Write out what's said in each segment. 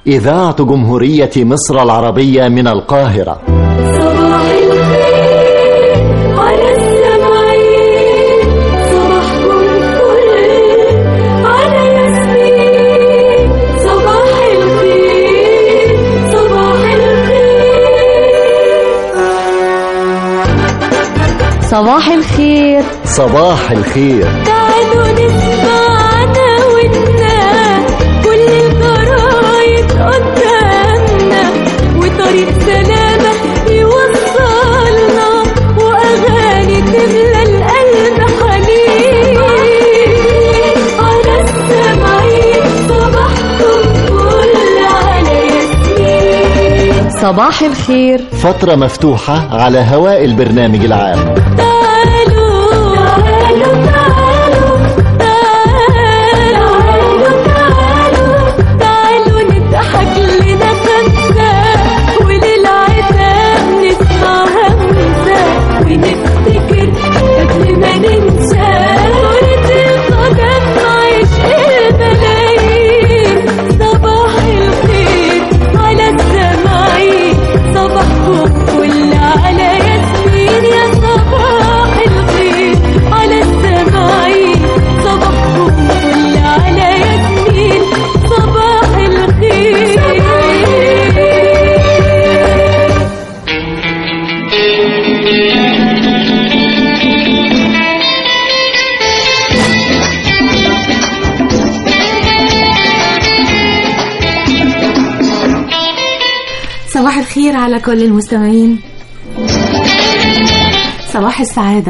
إذاعة جمهورية مصر العربية من القاهرة صباح الخير على السمعين صباحكم فل على ياسمين صباح الخير صباح الخير صباح الخير صباح الخير تعالوا نسمعنا ونا كل الجرايد قدامنا وطريق سلامة يوصلنا وأغاني تملى القلب حنين على السمعين صباحكم فل على ياسمين صباح الخير فترة مفتوحة على هواء البرنامج العام تعالوا تعالوا تعالوا تعالوا تعالوا تعالوا نضحك لنا خمسة وللعتاب نسمع همسة ونفتكر قبل ما ننسى كرة القدم عشق الملايين صباح الخير على السماعين صباحكم كل على ياسمين يا صباح الخير على السماعين صباحكم كل على ياسمين صباح الخير صباح الخير على كل المستمعين صباح السعادة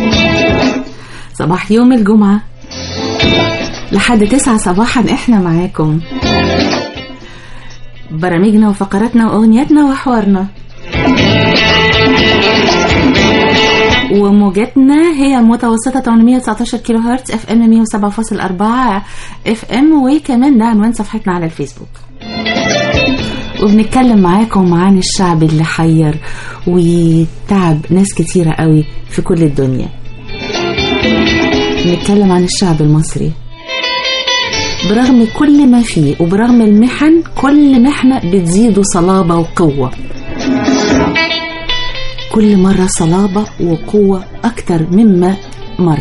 صباح يوم الجمعة لحد تسعة صباحا احنا معاكم برامجنا وفقراتنا واغنياتنا وحوارنا وموجاتنا هي متوسطة 819 كيلو هرتز اف ام 107.4 اف ام وكمان ده عنوان صفحتنا على الفيسبوك وبنتكلم معاكم عن الشعب اللي حير وتعب ناس كتيرة قوي في كل الدنيا بنتكلم عن الشعب المصري برغم كل ما فيه وبرغم المحن كل محنة بتزيده صلابة وقوة كل مرة صلابة وقوة أكتر مما مر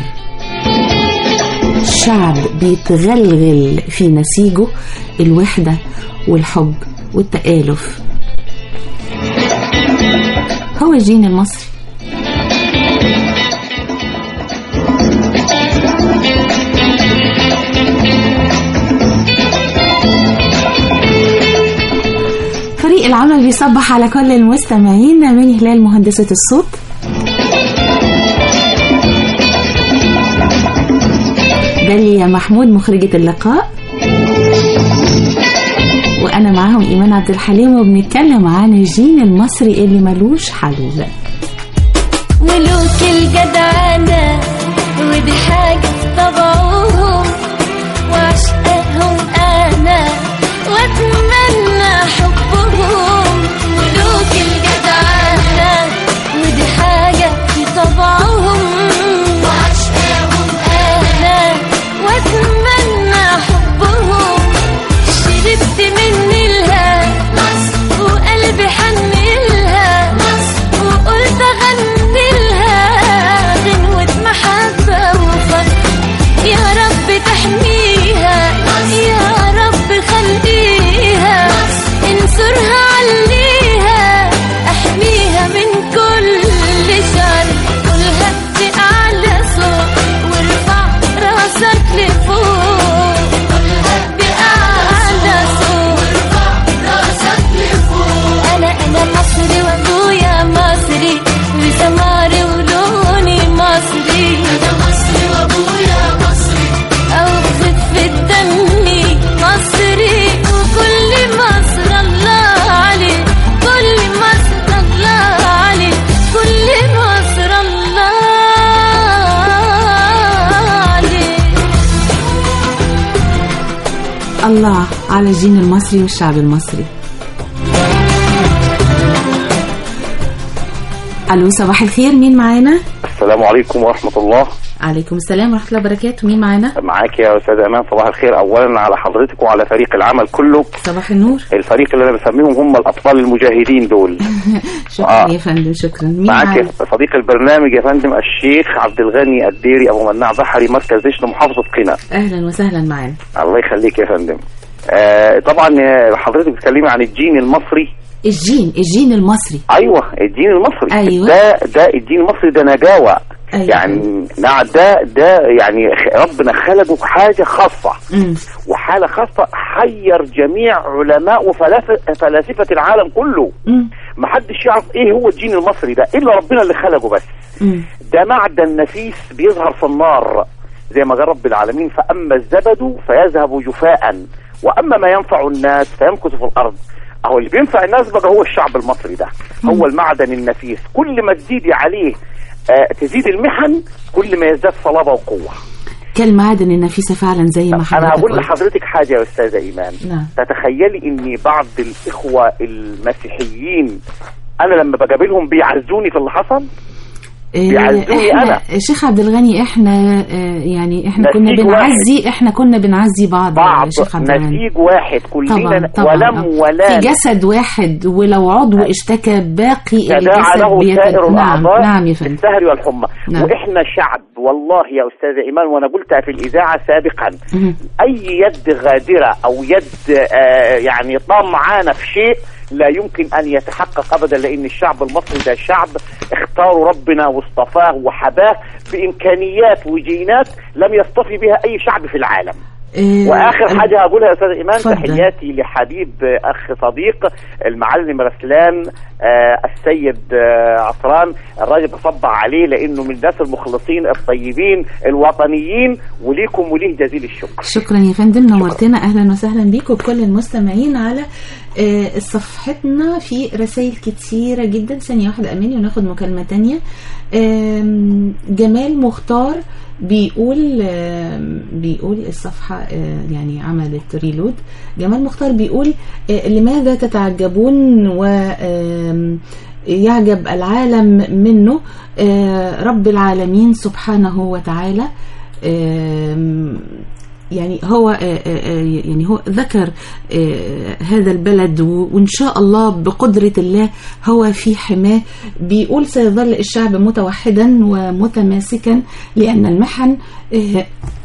الشعب بيتغلغل في نسيجه الوحدة والحب والتآلف هو الجين المصري فريق العمل بيصبح على كل المستمعين من هلال مهندسة الصوت داليا محمود مخرجة اللقاء وانا معاهم ايمان عبد الحليم وبنتكلم عن الجين المصري اللي ملوش حل ملوك الجدعنة ودي حاجة في طبعهم وعشقهم أنا وأتمنى حبهم ملوك الجدعنة ودي حاجة في طبعهم وعشقهم أنا وأتمنى حبهم شربت من الها وقلبي حنلها وقلت اغني لها غنوة محبة وفرح يا رب تحميها يا رب خليها انصرها عليها احميها من كل شر قولها بأعلى صوت وارفع راسك لفوق قولها بأعلى صوت راسك لفوق انا انا مصري وابويا مصري وسماري ولوني مصري انا مصري وابويا مصري او خفة دمي مصري وكل مصر الله عليه كل مصر الله عليه كل مصر الله عليه الله على الجين المصري والشعب المصري الو صباح الخير مين معانا السلام عليكم ورحمة الله عليكم السلام ورحمة الله وبركاته مين معانا معاك يا استاذ امان صباح الخير اولا على حضرتك وعلى فريق العمل كله صباح النور الفريق اللي انا بسميهم هم الاطفال المجاهدين دول شكرا آه. يا فندم شكرا مين معاك معانا يا صديق البرنامج يا فندم الشيخ عبد الغني الديري ابو مناع بحري مركز دشن محافظه قنا أهلا وسهلا معانا الله يخليك يا فندم آه طبعا آه، حضرتك بتتكلمي عن الجين المصري الجين الجين المصري ايوه الدين المصري أيوة. ده ده الدين المصري ده نجاوه أيوة. يعني نعم ده ده يعني خ- ربنا خلقه حاجه خاصه مم. وحاله خاصه حير جميع علماء وفلاسفه فلاسفة العالم كله مم. محدش يعرف ايه هو الدين المصري ده الا ربنا اللي خلقه بس مم. ده معدن نفيس بيظهر في النار زي ما قال رب العالمين فاما الزبد فيذهب جفاء واما ما ينفع الناس فيمكث في الارض اهو اللي بينفع الناس بقى هو الشعب المصري ده هو المعدن النفيس كل ما تزيدي عليه آه تزيد المحن كل ما يزداد صلابه وقوه كالمعادن النفيسة فعلا زي ما حضرتك انا هقول قلت. لحضرتك حاجه يا استاذه ايمان نعم. تتخيلي ان بعض الاخوه المسيحيين انا لما بقابلهم بيعزوني في اللي حصل آه، بيعزوني احنا أنا. شيخ عبد الغني احنا آه، يعني احنا كنا نسيج بنعزي احنا كنا بنعزي بعض بعض يا شيخ عبد الغني نسيج واحد كلنا طبعا طبعا ولم آه. ولا في جسد واحد ولو عضو اشتكى باقي تداعى الجسد له بيت- سائر نعم الاعضاء نعم يا فندم السهر والحمى نعم. واحنا شعب والله يا استاذه ايمان وانا قلتها في الاذاعه سابقا مم. اي يد غادره او يد آه يعني طمعانه في شيء لا يمكن ان يتحقق ابدا لان الشعب المصري ده شعب اختاره ربنا واصطفاه وحباه بامكانيات وجينات لم يصطفي بها اي شعب في العالم آه، واخر ال- حاجه هقولها يا استاذ ايمان اتفضل. تحياتي لحبيب آه، اخ صديق المعلم رسلان آه، السيد آه، عطران الراجل بصبع عليه لانه من الناس المخلصين الطيبين الوطنيين وليكم وليه جزيل الشكر شكرا يا فندم نورتنا اهلا وسهلا بيك وبكل المستمعين على آه، صفحتنا في رسائل كتيرة جدا ثانية واحدة أماني وناخد مكالمة تانية آم، جمال مختار بيقول آم، بيقول الصفحة آه، يعني عملت ريلود جمال مختار بيقول آه، لماذا تتعجبون و آم، يعجب العالم منه آه، رب العالمين سبحانه وتعالى آم، يعني هو آه، آه، آه، يعني هو ذكر آه، هذا البلد و- وان شاء الله بقدره الله هو في حماه بيقول سيظل الشعب متوحدا ومتماسكا لان المحن آه،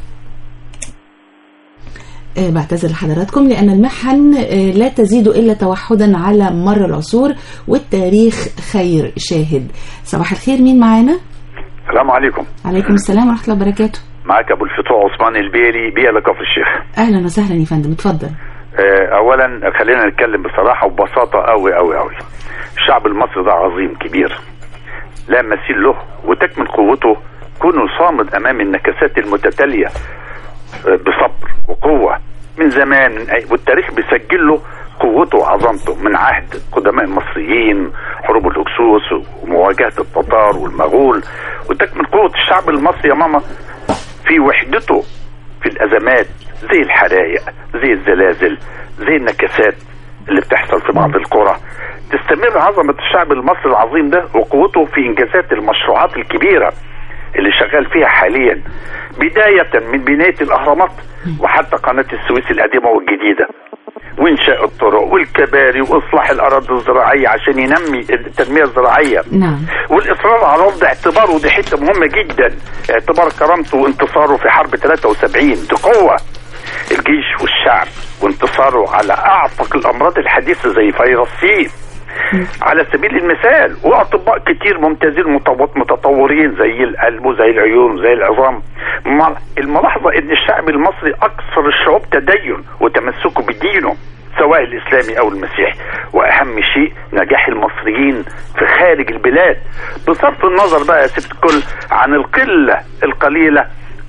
آه، بعتذر لحضراتكم لأن المحن آه، لا تزيد إلا توحدا على مر العصور والتاريخ خير شاهد صباح الخير مين معانا؟ السلام عليكم عليكم السلام ورحمة الله وبركاته معك ابو الفتوح عثمان البيلي بيئة كفر الشيخ أهلا وسهلا يا فندم اتفضل آه، اولا خلينا نتكلم بصراحه وببساطه قوي قوي قوي الشعب المصري ده عظيم كبير لا مثيل له وتكمن قوته كونه صامد امام النكسات المتتاليه آه، بصبر وقوه من زمان من أي والتاريخ بيسجل له قوته وعظمته من عهد قدماء المصريين حروب الاكسوس ومواجهه التتار والمغول وتكمن قوه الشعب المصري يا ماما في وحدته في الازمات زي الحرائق زي الزلازل زي النكسات اللي بتحصل في بعض القرى تستمر عظمة الشعب المصري العظيم ده وقوته في إنجازات المشروعات الكبيرة اللي شغال فيها حاليا بداية من بناية الأهرامات وحتى قناة السويس القديمة والجديدة وإنشاء الطرق والكباري وإصلاح الأراضي الزراعية عشان ينمي التنمية الزراعية نعم والاصرار على رفض اعتباره ودي حته مهمه جدا اعتبار كرامته وانتصاره في حرب 73 دي قوه الجيش والشعب وانتصاره على اعتق الامراض الحديثه زي فيروس سي على سبيل المثال واطباء كتير ممتازين متو- متطورين زي القلب وزي العيون وزي العظام ما- الملاحظه ان الشعب المصري اكثر الشعوب تدين وتمسكه بدينه سواء الاسلامي او المسيحي واهم شيء نجاح المصريين في خارج البلاد بصرف النظر بقى يا ست الكل عن القله القليله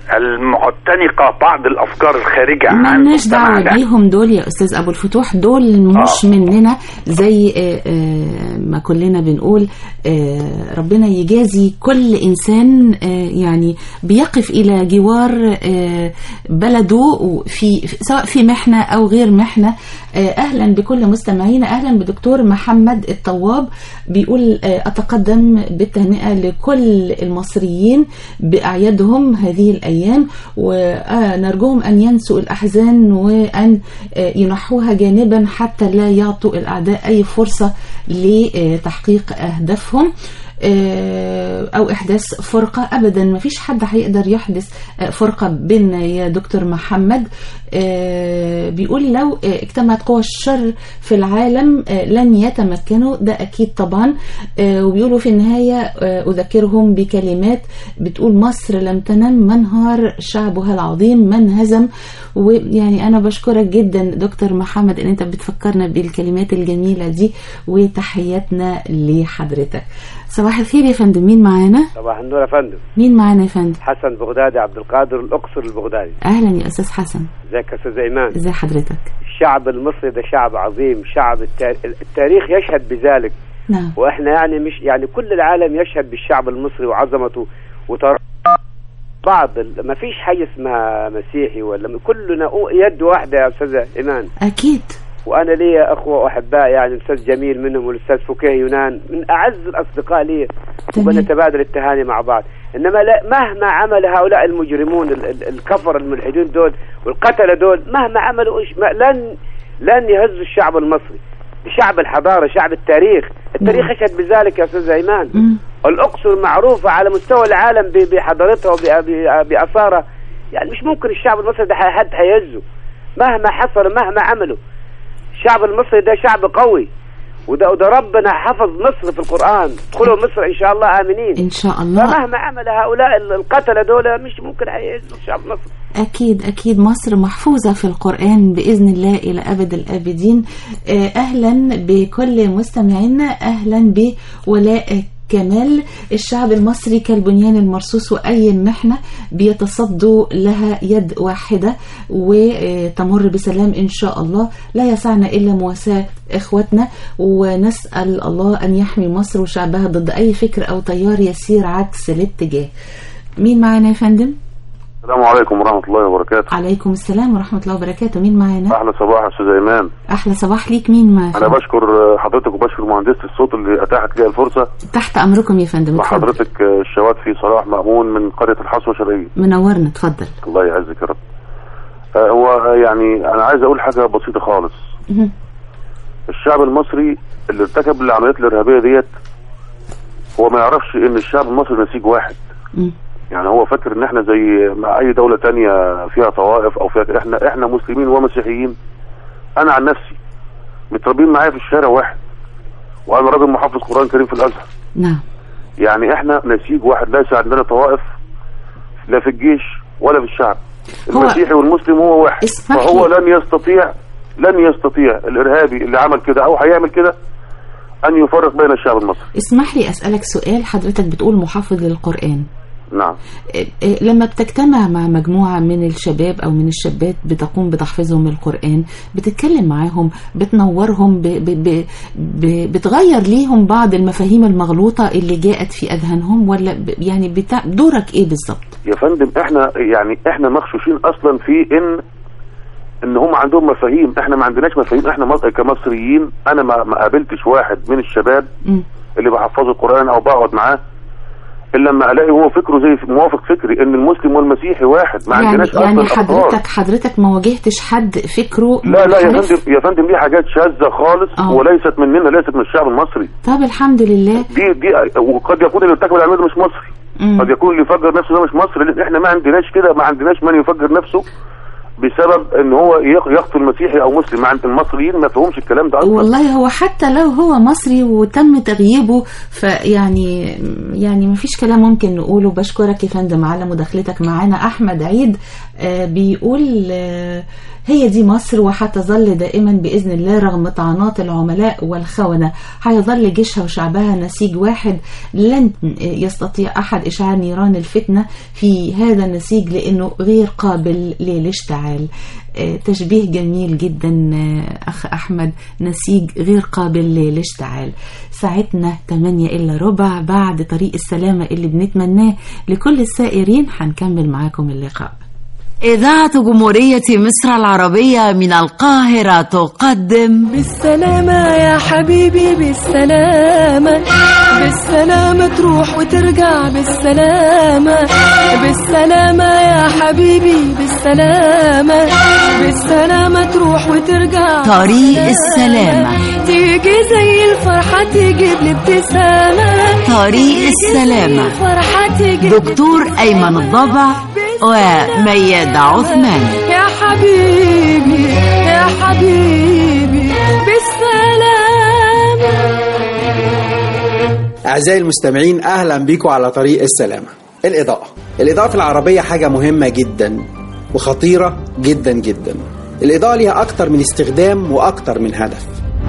المعتنقه بعض الافكار الخارجه عن مالناش دعوة مجتمعنا. بيهم دول يا أستاذ أبو الفتوح دول مش آه. مننا زي آه، آه، ما كلنا بنقول آه، ربنا يجازي كل إنسان آه، يعني بيقف إلى جوار آه، بلده في سواء في محنة أو غير محنة آه، أهلا بكل مستمعينا أهلا بدكتور محمد الطواب بيقول آه، أتقدم بالتهنئة لكل المصريين بأعيادهم هذه الأيام ونرجوهم أن ينسوا الأحزان وأن آه، ينحوها جانبا حتى لا يعطوا الأعداء أي فرصة لتحقيق أهدافهم آه، او احداث فرقه ابدا ما فيش حد هيقدر يحدث آه، فرقه بيننا يا دكتور محمد آه، بيقول لو آه، اجتمعت قوى الشر في العالم آه، لن يتمكنوا ده اكيد طبعا آه، وبيقولوا في النهايه آه، اذكرهم بكلمات بتقول مصر لم تنم منهار شعبها العظيم من هزم ويعني انا بشكرك جدا دكتور محمد ان انت بتفكرنا بالكلمات الجميله دي وتحياتنا لحضرتك صباح الخير يا فندم مين معانا صباح النور يا فندم مين معانا يا فندم حسن بغدادي عبد القادر الاقصر البغدادي اهلا يا استاذ حسن ازيك يا استاذ ايمان ازي حضرتك الشعب المصري ده شعب عظيم شعب التار- التاريخ يشهد بذلك نعم واحنا يعني مش يعني كل العالم يشهد بالشعب المصري وعظمته وتر بعض ال- ما فيش حاجه اسمها مسيحي ولا كلنا أو- يد واحده يا استاذ ايمان اكيد وانا لي اخوه واحباء يعني الاستاذ جميل منهم والاستاذ فكيه يونان من اعز الاصدقاء لي تمام. وبنتبادل التهاني مع بعض انما لا مهما عمل هؤلاء المجرمون ال- ال- الكفر الملحدين دول والقتله دول مهما عملوا إيش ما لن لن يهزوا الشعب المصري شعب الحضاره شعب التاريخ التاريخ نعم. يشهد بذلك يا استاذ ايمان مم. الاقصر معروفه على مستوى العالم ب- بحضارتها وباثارها يعني مش ممكن الشعب المصري ده حد هيهزه مهما حصل مهما عملوا الشعب المصري ده شعب قوي وده, وده ربنا حفظ مصر في القرآن ادخلوا مصر إن شاء الله آمنين ان شاء الله فمهما عمل هؤلاء ال- القتلة دول مش ممكن هيهزوا الشعب المصري أكيد أكيد مصر محفوظة في القرآن بإذن الله إلى أبد الآبدين آه، أهلا بكل مستمعينا أهلا بولاء كمال الشعب المصري كالبنيان المرصوص وأي محنة بيتصدوا لها يد واحدة وتمر بسلام إن شاء الله لا يسعنا إلا مواساة إخوتنا ونسأل الله أن يحمي مصر وشعبها ضد أي فكر أو تيار يسير عكس الاتجاه مين معانا يا فندم؟ السلام عليكم ورحمة الله وبركاته عليكم السلام ورحمة الله وبركاته مين معانا أحلى صباح يا أستاذ إيمان أحلى صباح ليك مين معانا أنا بشكر حضرتك وبشكر مهندسة الصوت اللي أتاحت لي الفرصة تحت أمركم يا فندم اتفضل وحضرتك الشواد في صلاح مأمون من قرية الحصوة الشرقية منورنا اتفضل الله يعزك يا رب آه، هو يعني أنا عايز أقول حاجة بسيطة خالص مهم. الشعب المصري اللي ارتكب العمليات الإرهابية ديت هو ما يعرفش إن الشعب المصري نسيج واحد مم. يعني هو فاكر ان احنا زي مع اي دولة تانية فيها طوائف او فيها احنا احنا مسلمين ومسيحيين انا عن نفسي متربيين معايا في الشارع واحد وانا راجل محافظ قرآن كريم في الازهر نعم يعني احنا نسيج واحد ليس عندنا طوائف لا في الجيش ولا في الشعب هو- المسيحي والمسلم هو واحد اسمح فهو لي. لن يستطيع لن يستطيع الارهابي اللي عمل كده او هيعمل كده ان يفرق بين الشعب المصري اسمح لي أسألك سؤال حضرتك بتقول محافظ للقرآن نعم إيه- إيه لما بتجتمع مع مجموعة من الشباب أو من الشابات بتقوم بتحفيظهم القرآن بتتكلم معاهم بتنورهم ب ب ب ب بتغير ليهم بعض المفاهيم المغلوطة اللي جاءت في أذهانهم ولا ب يعني بتاع دورك إيه بالظبط؟ يا فندم احنا يعني احنا مغشوشين اصلا في ان ان هم عندهم مفاهيم احنا ما عندناش مفاهيم احنا مص- كمصريين انا ما ما قابلتش واحد من الشباب مم. اللي بحفظه القران او بقعد معاه الا لما الاقي هو فكره زي موافق فكري ان المسلم والمسيحي واحد ما يعني عندناش يعني اصلا افكار حضرتك حضرتك ما واجهتش حد فكره لا لا يا مختلف؟ فندم يا فندم دي حاجات شاذه خالص آه. وليست مننا ليست من الشعب المصري طب الحمد لله دي دي وقد يكون اللي ارتكب العمليه ده مش مصري مم. قد يكون اللي يفجر نفسه ده مش مصري لان احنا ما عندناش كده ما عندناش من يفجر نفسه بسبب ان هو يق- يقتل مسيحي او مسلم ما عند المصريين ما فهمش الكلام ده اصلا والله هو حتى لو هو مصري وتم تغييبه فيعني يعني ما فيش كلام ممكن نقوله بشكرك يا فندم على مداخلتك معانا احمد عيد آه، بيقول آه، هي دي مصر وهتظل دائما بإذن الله رغم طعنات العملاء والخونة هيظل جيشها وشعبها نسيج واحد لن يستطيع أحد إشعال نيران الفتنة في هذا النسيج لأنه غير قابل للاشتعال آه، تشبيه جميل جدا آه، أخ أحمد نسيج غير قابل للاشتعال ساعتنا 8 إلا ربع بعد طريق السلامة اللي بنتمناه لكل السائرين هنكمل معاكم اللقاء إذاعة جمهورية مصر العربية من القاهرة تقدم بالسلامة يا حبيبي بالسلامة بالسلامة تروح وترجع بالسلامة بالسلامة يا حبيبي بالسلامة بالسلامة تروح وترجع طريق بالسلامة. السلامة. تيجي زي الفرحة تجيب لي ابتسامة طريق تيجي زي السلامة. الفرحة تجيب لي دكتور أيمن الضبع ومياد عثمان يا حبيبي يا حبيبي بالسلامة أعزائي المستمعين أهلا بيكم على طريق السلامة الإضاءة الإضاءة في العربية حاجة مهمة جدا وخطيرة جدا جدا الإضاءة ليها أكتر من استخدام وأكتر من هدف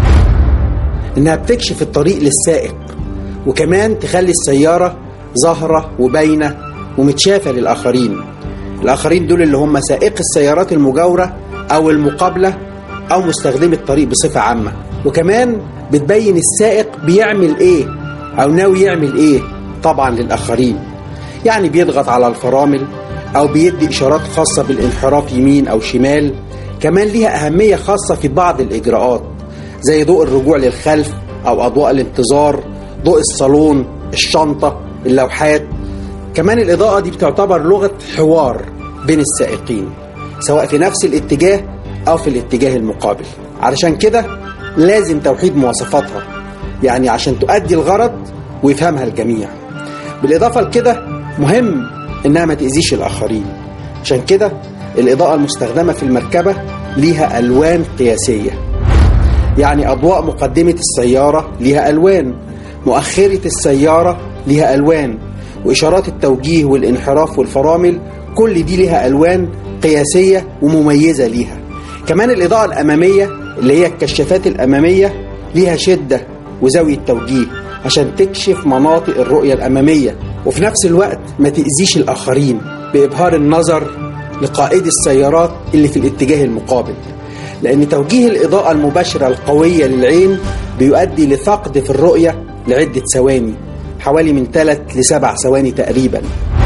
إنها بتكشف الطريق للسائق وكمان تخلي السيارة ظاهرة وباينة ومتشافة للآخرين الآخرين دول اللي هم سائق السيارات المجاورة أو المقابلة أو مستخدمي الطريق بصفة عامة وكمان بتبين السائق بيعمل إيه أو ناوي يعمل إيه طبعا للآخرين يعني بيضغط على الفرامل أو بيدي إشارات خاصة بالانحراف يمين أو شمال كمان ليها أهمية خاصة في بعض الإجراءات زي ضوء الرجوع للخلف أو أضواء الانتظار ضوء الصالون الشنطة اللوحات كمان الإضاءة دي بتعتبر لغة حوار بين السائقين سواء في نفس الاتجاه أو في الاتجاه المقابل علشان كده لازم توحيد مواصفاتها يعني عشان تؤدي الغرض ويفهمها الجميع بالإضافة لكده مهم إنها ما تأذيش الآخرين عشان كده الإضاءة المستخدمة في المركبة ليها ألوان قياسية يعني أضواء مقدمة السيارة ليها ألوان مؤخرة السيارة ليها ألوان وإشارات التوجيه والانحراف والفرامل كل دي ليها ألوان قياسية ومميزة ليها كمان الإضاءة الأمامية اللي هي الكشافات الأمامية ليها شدة وزاوية توجيه عشان تكشف مناطق الرؤية الأمامية وفي نفس الوقت ما تأذيش الآخرين بإبهار النظر لقائد السيارات اللي في الاتجاه المقابل لأن توجيه الإضاءة المباشرة القوية للعين بيؤدي لفقد في الرؤية لعدة ثواني حوالي من 3 ل 7 ثواني تقريبا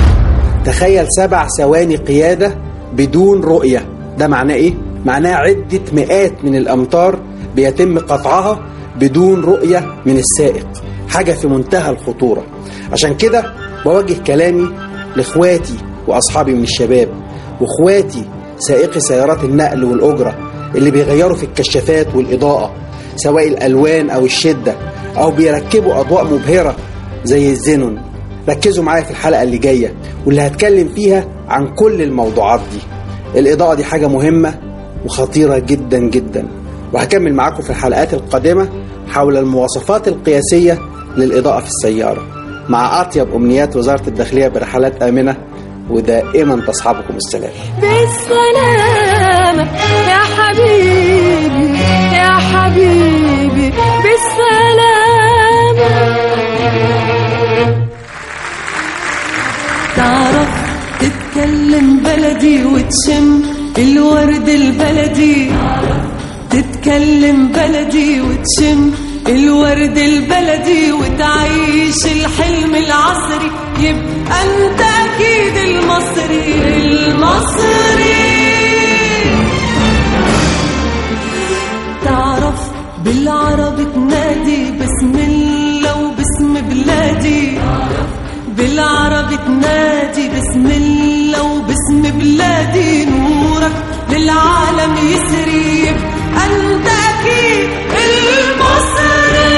تخيل سبع ثواني قيادة بدون رؤية ده معناه إيه؟ معناه عدة مئات من الأمتار بيتم قطعها بدون رؤية من السائق حاجة في منتهى الخطورة عشان كده بوجه كلامي لإخواتي وأصحابي من الشباب وإخواتي سائقي سيارات النقل والأجرة اللي بيغيروا في الكشافات والإضاءة سواء الألوان أو الشدة أو بيركبوا أضواء مبهرة زي الزينون ركزوا معايا في الحلقة اللي جاية واللي هتكلم فيها عن كل الموضوعات دي الإضاءة دي حاجة مهمة وخطيرة جدا جدا وهكمل معاكم في الحلقات القادمة حول المواصفات القياسية للإضاءة في السيارة مع أطيب أمنيات وزارة الداخلية برحلات آمنة ودائما تصحبكم السلام بالسلامة يا حبيبي يا حبيبي بالسلامة تعرف تتكلم بلدي وتشم الورد البلدي تتكلم بلدي وتشم الورد البلدي وتعيش الحلم العصري يبقى انت اكيد المصري المصري تعرف بالعربي تنادي بسم الله وباسم بلادي بالعربي تنادي بسم الله وباسم بلادي نورك للعالم يسري يبقى انت اكيد المصري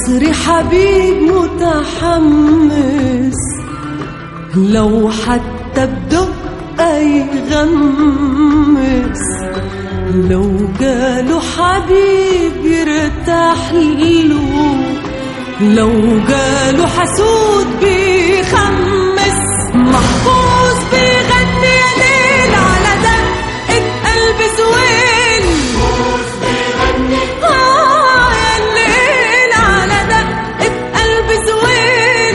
مصر حبيب متحمس لو حتى بدقة يغمس لو جاله حبيب يرتاح له لو جاله حسود بيخمس محفوظ بيغني يا ليل على دقة قلب زويل آه يا الليل على دقة قلب زويل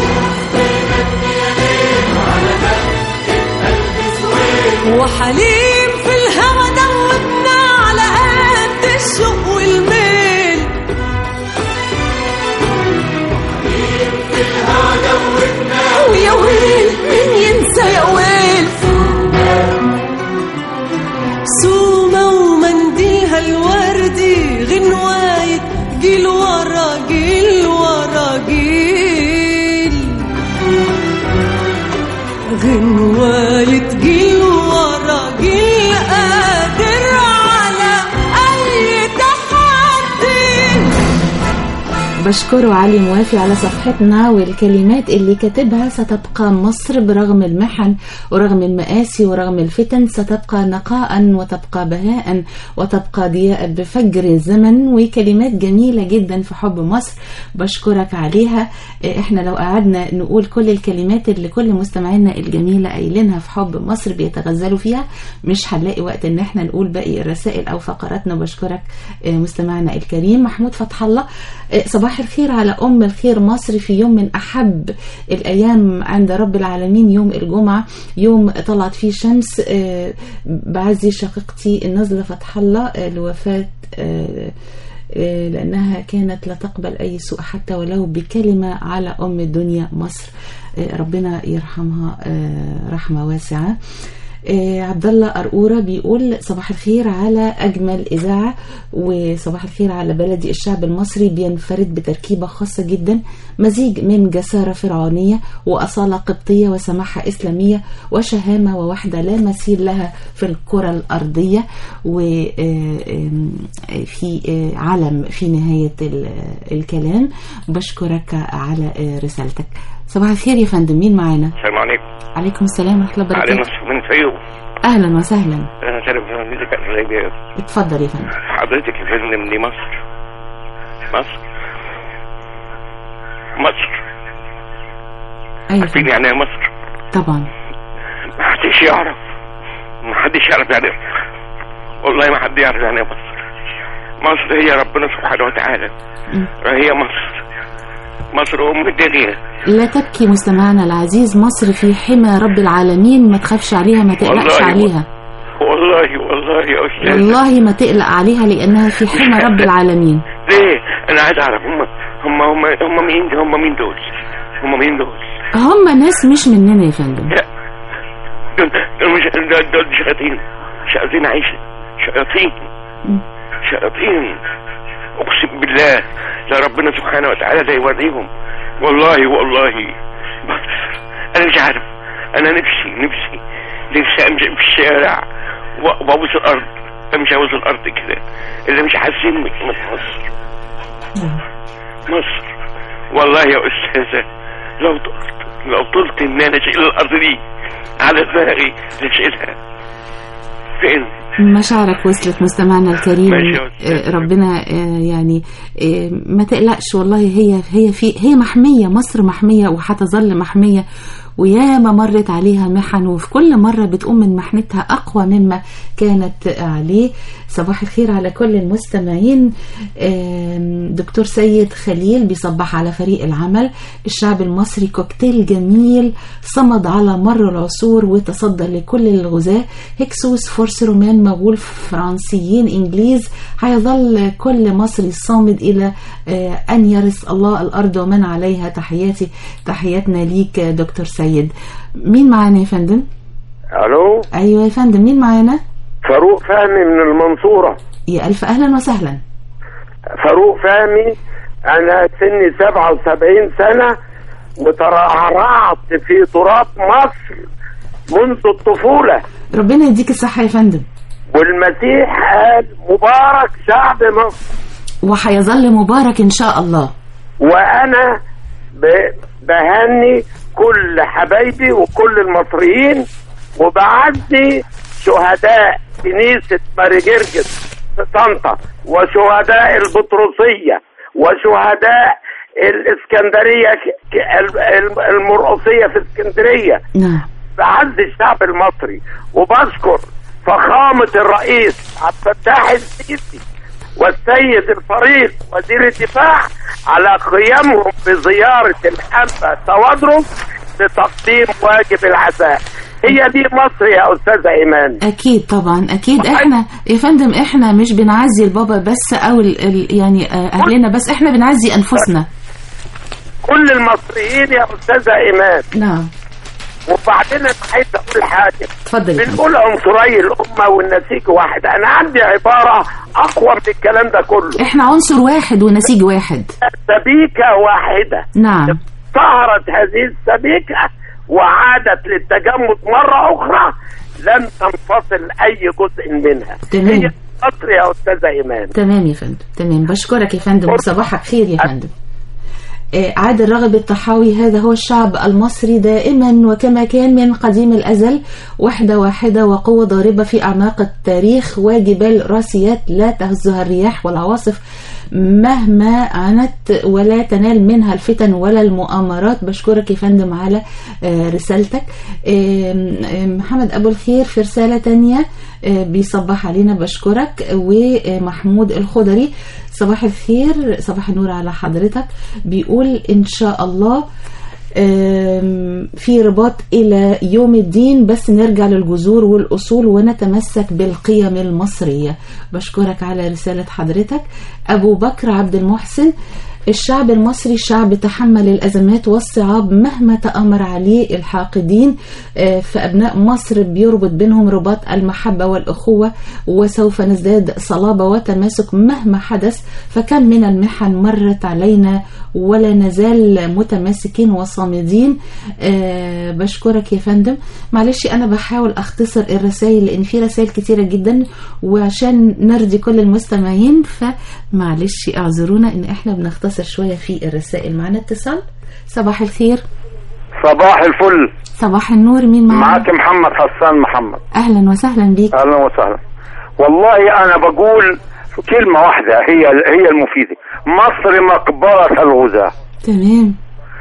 وحليم في الهوى دوبنا على قد الشوق والميل ويا ويل مين ينسى يا ويل سومة ومنديلها الوردي غنواية جيل ورا جيل ورا جيل غنواية جيل ورا جيل قادر على أي تحدي بشكره علي موافي على صفحتنا والكلمات اللي كاتبها ستبقى مصر برغم المحن ورغم المآسي ورغم الفتن ستبقى نقاء وتبقى بهاء وتبقى ضياء بفجر الزمن وكلمات جميلة جدا في حب مصر بشكرك عليها إيه، احنا لو قعدنا نقول كل الكلمات اللي كل مستمعينا الجميلة قايلينها في حب مصر بيتغزلوا فيها مش هنلاقي وقت ان احنا نقول باقي الرسائل او فقراتنا بشكرك إيه، مستمعنا الكريم محمود فتح الله إيه، صباح الخير على أم الخير مصر في يوم من أحب الأيام عند رب العالمين يوم الجمعة يوم طلعت فيه شمس آه، بعزي شقيقتي النزلة فتح الله آه، لوفاة آه، آه، لأنها كانت لا تقبل أي سوء حتى ولو بكلمة على أم الدنيا مصر آه، ربنا يرحمها آه، رحمة واسعة آه، عبد الله قرقوره بيقول صباح الخير على اجمل اذاعه وصباح الخير على بلدي الشعب المصري بينفرد بتركيبه خاصه جدا مزيج من جساره فرعونيه واصاله قبطيه وسماحه اسلاميه وشهامه ووحده لا مثيل لها في الكره الارضيه وفي علم في نهايه ال- الكلام بشكرك على آه، رسالتك صباح الخير يا فندم مين معانا السلام عليكم عليكم السلام ورحمه الله علي وبركاته نصف من فيوم اهلا وسهلا انا شرف والدتك الغيبية اتفضل يا فندم حضرتك فيلم دي مصر مصر مصر ايوه عارفين يعني ايه مصر طبعا ما حدش يعرف ما حدش يعرف يعني إيه. والله ما حد يعرف يعني ايه مصر مصر هي ربنا سبحانه وتعالى مم. هي مصر مصر ام الدنيا لا تبكي مستمعنا العزيز مصر في حمى رب العالمين ما تخافش عليها ما تقلقش والله عليها والله والله يا استاذ والله ما تقلق عليها لانها في حمى رب العالمين ليه انا عايز اعرف هم هم هم هم مين هم مين دول هم مين دول هم ناس مش مننا يا فندم لا دول دول مش دول, دول شياطين شياطين عايشة شياطين مم. شياطين اقسم بالله لا ربنا سبحانه وتعالى لا يوريهم والله والله بس انا مش عارف انا نفسي نفسي نفسي امشي في الشارع و- وابوس الارض امشي ابوس الارض كده اللي مش حاسين بقيمة مصر مصر والله يا استاذه لو طلت لو طلت ان انا اشيل الارض دي على دماغي لاشيلها فين مشاعرك وصلت مستمعنا الكريم ماشي يا أستاذ. آه، ربنا آه، يعني آه، ما تقلقش والله هي هي في هي محمية مصر محمية وهتظل محمية وياما مرت عليها محن وفي كل مرة بتقوم من محنتها أقوى مما كانت عليه صباح الخير على كل المستمعين آم، دكتور سيد خليل بيصبح على فريق العمل الشعب المصري كوكتيل جميل صمد على مر العصور وتصدى لكل الغزاة هكسوس فرس رومان مغول فرنسيين إنجليز هيظل كل مصري صامد إلى آه، أن يرث الله الأرض ومن عليها تحياتي تحياتنا ليك آه، دكتور سيد مين معانا يا فندم؟ الو أيوة يا فندم مين معانا؟ فاروق فهمي من المنصورة يا ألف أهلا وسهلا فاروق فهمي انا سني 77 سنة وترعرعت في تراب مصر منذ الطفولة ربنا يديك الصحة يا فندم والمسيح قال مبارك شعب مصر وهيظل مبارك إن شاء الله وانا ب- بهني كل حبايبي وكل المصريين وبعزي شهداء كنيسة ماري جرجس في طنطا وشهداء البطرسية وشهداء الإسكندرية ك- ك- ال- المرقصية في اسكندرية نعم بعز الشعب المصري وبشكر فخامة الرئيس عبد الفتاح السيسي والسيد الفريق وزير الدفاع على قيامهم بزيارة الحبة توادرس لتقديم واجب العزاء هي دي مصر يا أستاذة إيمان اكيد طبعا اكيد احنا يا فندم احنا مش بنعزي البابا بس او ال ال يعني آه، اهلنا بس احنا بنعزي انفسنا كل المصريين يا أستاذة إيمان نعم وبعدين أنا عايز أقول حاجة اتفضل يا فندم. بنقول عنصري الأمة والنسيج واحد أنا عندي عبارة أقوى من الكلام ده كله احنا عنصر واحد ونسيج واحد سبيكة واحدة نعم ظهرت هذه السبيكة وعادت للتجمد مرة أخرى لن تنفصل أي جزء منها تمام. هي مصر يا أستاذة إيمان تمام يا فندم تمام بشكرك يا فندم وصباحك خير يا فندم آه، عادل راغب الطحاوي هذا هو الشعب المصري دائما وكما كان من قديم الأزل وحدة واحدة وقوة ضاربة في أعماق التاريخ وجبال راسيات لا تهزها الرياح والعواصف مهما عنت ولا تنال منها الفتن ولا المؤامرات بشكرك يا فندم على آه، رسالتك آم، آم، محمد أبو الخير في رسالة تانية آه، بيصبح علينا بشكرك ومحمود الخضري صباح الخير صباح النور على حضرتك بيقول إن شاء الله آم، في رباط إلى يوم الدين بس نرجع للجذور والأصول ونتمسك بالقيم المصرية بشكرك على رسالة حضرتك أبو بكر عبد المحسن الشعب المصري شعب تحمل الأزمات والصعاب مهما تأمر عليه الحاقدين آه، فأبناء مصر بيربط بينهم رباط المحبة والأخوة وسوف نزداد صلابة وتماسك مهما حدث فكم من المحن مرت علينا ولا نزال متماسكين وصامدين آه، بشكرك يا فندم معلش أنا بحاول أختصر الرسائل لأن في رسائل كتيرة جدا وعشان نرضي كل المستمعين فمعلش اعذرونا إن إحنا بنختصر شوية في الرسائل معنا اتصال صباح الخير صباح الفل صباح النور مين معانا معاك محمد حسان محمد أهلا وسهلا بيك اهلا وسهلا والله انا بقول كلمه واحده هي هي المفيده مصر مقبره الغزاه تمام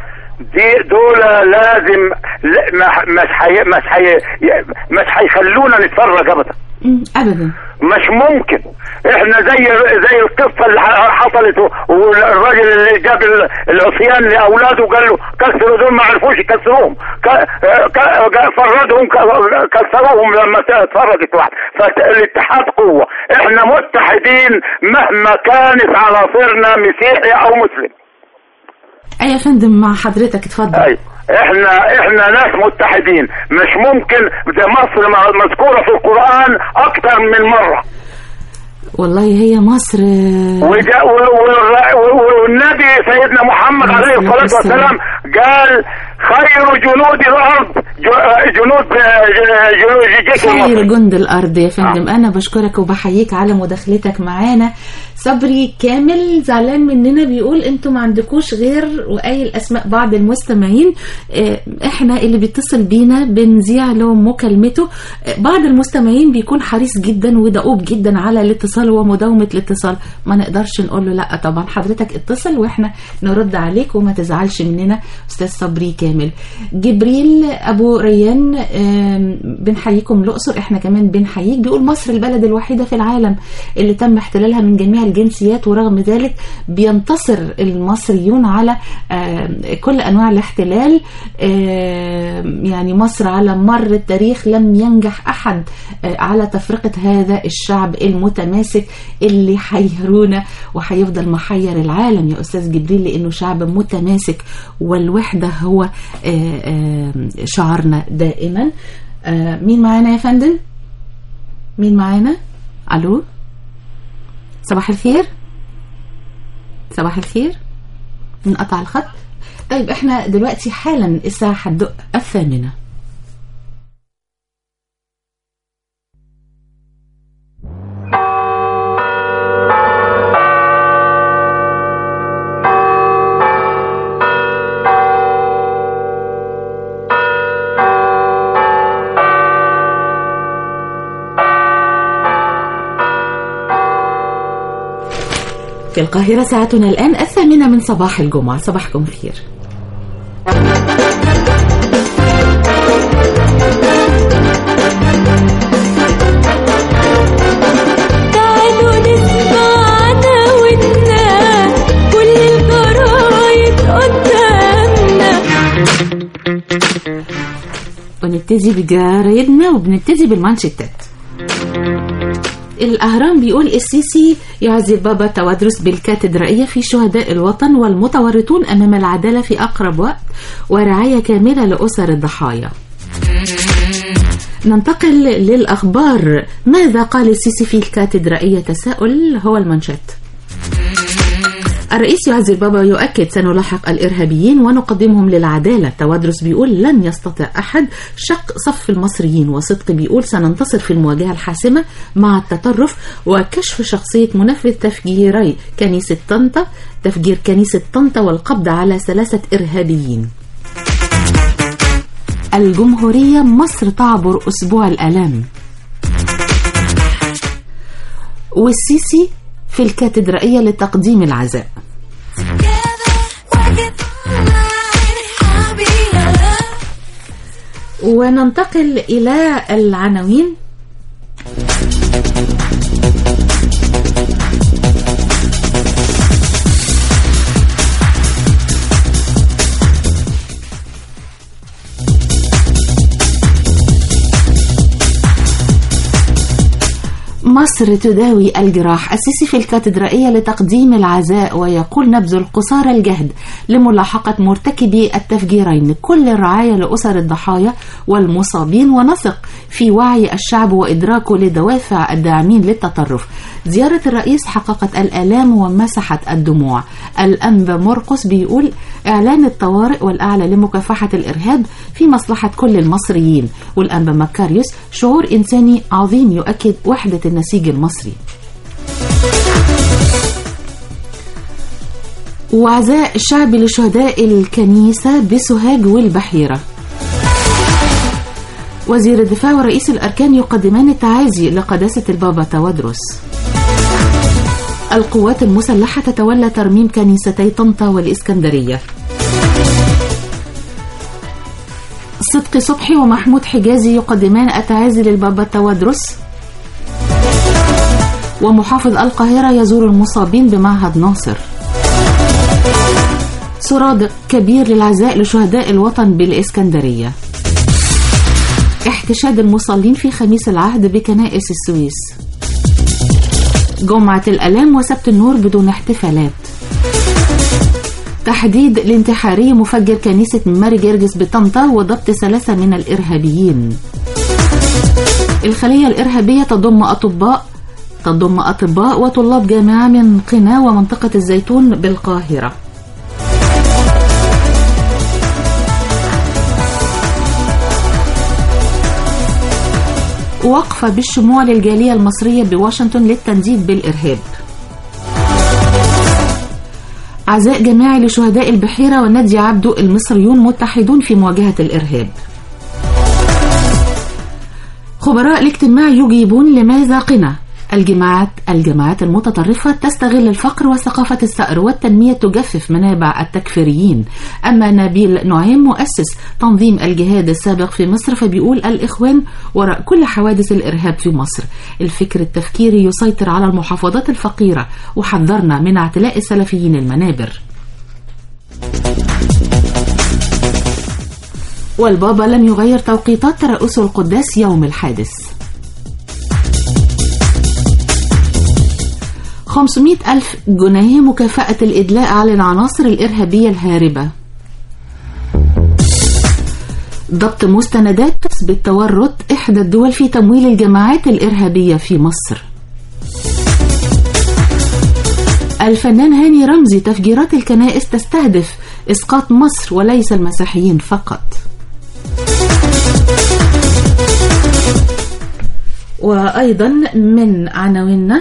دي دول لازم لا- ما- مش حي مش حي مش هيخلونا نتفرج ابدا مم، أبدا مش ممكن احنا زي زي القصه اللي ح- حصلت والراجل اللي جاب ال- العصيان لاولاده وقال له كسروا دول ما عرفوش يكسروهم ك- ك- فردهم ك- كسروهم لما اتفرجت واحد فالاتحاد قوه احنا متحدين مهما كانت عناصرنا مسيحي او مسلم أي يا فندم مع حضرتك اتفضل ايوه احنا احنا ناس متحدين مش ممكن ده مصر م- مذكوره في القران اكتر من مره والله هي مصر آه، وجاء و- و- و- والنبي سيدنا محمد عليه الصلاة والسلام قال خير جنود الأرض ج- جنود ج- ج- جيش خير المصري جند الأرض يا فندم أنا بشكرك وبحييك على مداخلتك معانا صبري كامل زعلان مننا بيقول انتوا ما عندكوش غير وقايل أسماء بعض المستمعين آه، احنا اللي بيتصل بينا بنذيع لهم مكالمته آه، بعض المستمعين بيكون حريص جدا ودؤوب جدا على الاتصال ومداومة الاتصال ما نقدرش نقول له لا طبعا حضرتك اتصل واحنا نرد عليك وما تزعلش مننا أستاذ صبري كامل جبريل أبو ريان آم، بنحييكم الأقصر احنا كمان بنحييك بيقول مصر البلد الوحيدة في العالم اللي تم احتلالها من جميع الجنسيات ورغم ذلك بينتصر المصريون على آم، كل أنواع الاحتلال آم، يعني مصر على مر التاريخ لم ينجح أحد آه، على تفرقة هذا الشعب المتماسك اللي حيرونا وهيفضل محير العالم يا أستاذ جبريل لأنه شعب متماسك والوحدة هو آه، آه، شعارنا دائما آه، مين معانا يا فندم مين معانا ألو صباح الخير صباح الخير انقطع الخط طيب احنا دلوقتي حالا الساعة هتدق الثامنة في القاهرة ساعتنا الآن الثامنة من صباح الجمعة صباحكم خير تعالوا نسمعنا ونا كل الجرايد قدامنا ونبتدي بجرايدنا وبنبتدي بالمانشيتات الأهرام بيقول السيسي يعزي بابا توادرس بالكاتدرائية في شهداء الوطن والمتورطون أمام العدالة في أقرب وقت ورعاية كاملة لأسر الضحايا ننتقل للأخبار ماذا قال السيسي في الكاتدرائية تساؤل هو المنشط الرئيس يعزي البابا يؤكد سنلاحق الإرهابيين ونقدمهم للعدالة توادرس بيقول لن يستطيع أحد شق صف المصريين وصدق بيقول سننتصر في المواجهة الحاسمة مع التطرف وكشف شخصية منفذ تفجيري كنيسة طنطا تفجير كنيسة طنطا والقبض على ثلاثة إرهابيين الجمهورية مصر تعبر أسبوع الآلام والسيسي في الكاتدرائية لتقديم العزاء وننتقل إلى العناوين مصر تداوي الجراح السيسي في الكاتدرائية لتقديم العزاء ويقول نبذل قصارى الجهد لملاحقة مرتكبي التفجيرين كل الرعاية لأسر الضحايا والمصابين ونثق في وعي الشعب وإدراكه لدوافع الداعمين للتطرف زيارة الرئيس حققت الآلام ومسحت الدموع الأنبا مرقس بيقول إعلان الطوارئ والأعلى لمكافحة الإرهاب في مصلحة كل المصريين والأنبا مكاريوس شعور إنساني عظيم يؤكد وحدة النسيج المصري وعزاء الشعب لشهداء الكنيسة بسوهاج والبحيرة وزير الدفاع ورئيس الأركان يقدمان التعازي لقداسة البابا توادرس القوات المسلحة تتولى ترميم كنيستي طنطا والإسكندرية صدقي صبحي ومحمود حجازي يقدمان التعازي للبابا توادرس ومحافظ القاهرة يزور المصابين بمعهد ناصر سرادق كبير للعزاء لشهداء الوطن بالإسكندرية احتشاد المصلين في خميس العهد بكنائس السويس جمعة الألام وسبت النور بدون احتفالات تحديد الانتحاري مفجر كنيسة ماري جرجس بطنطا وضبط ثلاثة من الإرهابيين الخلية الإرهابية تضم أطباء تضم أطباء وطلاب جامعة من قنا ومنطقة الزيتون بالقاهرة وقفة بالشموع للجالية المصرية بواشنطن للتنديد بالإرهاب عزاء جماعي لشهداء البحيرة ونادي عبدو المصريون متحدون في مواجهة الإرهاب خبراء الاجتماع يجيبون لماذا قنا الجماعات الجماعات المتطرفة تستغل الفقر وثقافة الثأر والتنمية تجفف منابع التكفيريين أما نبيل نعيم مؤسس تنظيم الجهاد السابق في مصر فبيقول الإخوان وراء كل حوادث الإرهاب في مصر الفكر التفكيري يسيطر على المحافظات الفقيرة وحذرنا من اعتلاء السلفيين المنابر والبابا لم يغير توقيتات ترأس القداس يوم الحادث 500 ألف جنيه مكافأة الإدلاء على العناصر الإرهابية الهاربة ضبط مستندات تثبت تورط إحدى الدول في تمويل الجماعات الإرهابية في مصر الفنان هاني رمزي تفجيرات الكنائس تستهدف إسقاط مصر وليس المسيحيين فقط وأيضا من عناويننا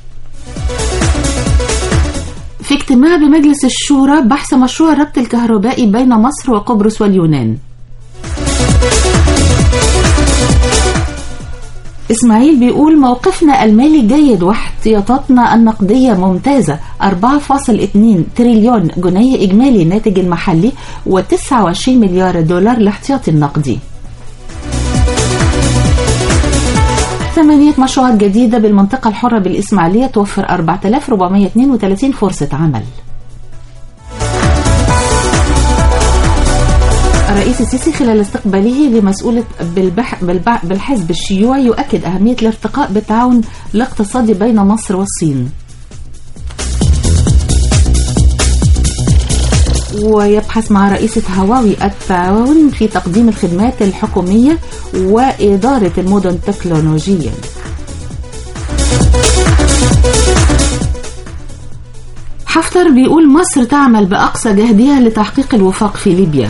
في اجتماع بمجلس الشورى بحث مشروع الربط الكهربائي بين مصر وقبرص واليونان إسماعيل بيقول موقفنا المالي جيد واحتياطاتنا النقدية ممتازة 4.2 تريليون جنيه إجمالي الناتج المحلي و29 مليار دولار الاحتياطي النقدي ثمانية مشروعات جديدة بالمنطقة الحرة بالإسماعيلية توفر 4432 فرصة عمل الرئيس السيسي خلال استقباله لمسؤولة بالبح بالبح بالحزب الشيوعي يؤكد أهمية الارتقاء بالتعاون الاقتصادي بين مصر والصين ويبحث مع رئيسة هواوي التعاون في تقديم الخدمات الحكومية وإدارة المدن تكنولوجيا حفتر بيقول مصر تعمل بأقصى جهدها لتحقيق الوفاق في ليبيا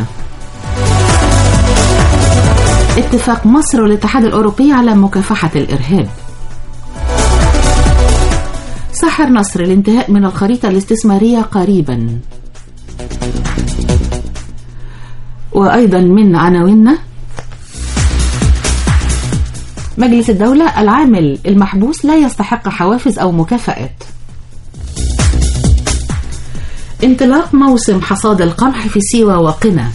اتفاق مصر والاتحاد الأوروبي على مكافحة الإرهاب سحر نصر الانتهاء من الخريطة الاستثمارية قريبا وأيضا من عناويننا مجلس الدولة العامل المحبوس لا يستحق حوافز أو مكافآت انطلاق موسم حصاد القمح في سيوة وقنا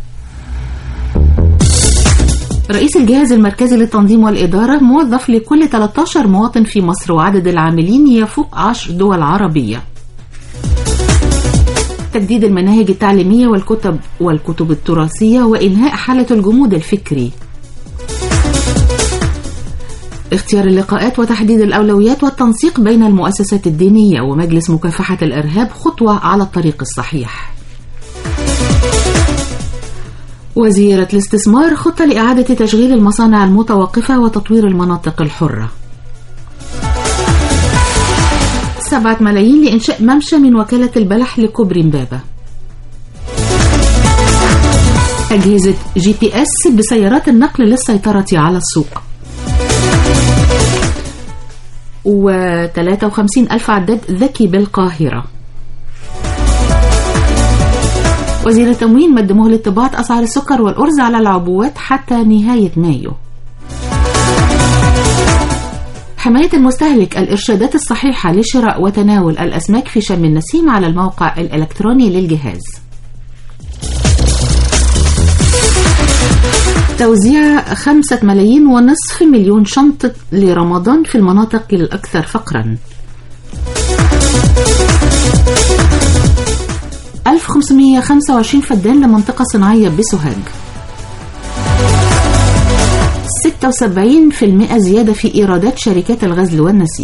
رئيس الجهاز المركزي للتنظيم والإدارة موظف لكل 13 مواطن في مصر وعدد العاملين يفوق 10 دول عربية تجديد المناهج التعليمية والكتب والكتب التراثية وإنهاء حالة الجمود الفكري اختيار اللقاءات وتحديد الأولويات والتنسيق بين المؤسسات الدينية ومجلس مكافحة الإرهاب خطوة على الطريق الصحيح وزيرة الاستثمار خطة لإعادة تشغيل المصانع المتوقفة وتطوير المناطق الحرة سبعة ملايين لإنشاء ممشى من وكالة البلح لكوبري مبابة أجهزة جي بي اس بسيارات النقل للسيطرة على السوق و53 ألف عداد ذكي بالقاهرة وزير التموين مد مهلة طباعة أسعار السكر والأرز على العبوات حتى نهاية مايو حماية المستهلك الإرشادات الصحيحة لشراء وتناول الأسماك في شم النسيم على الموقع الإلكتروني للجهاز توزيع خمسة ملايين ونصف مليون شنطة لرمضان في المناطق الأكثر فقرا 1525 فدان لمنطقة صناعية بسوهاج 76% زيادة في إيرادات شركات الغزل والنسيج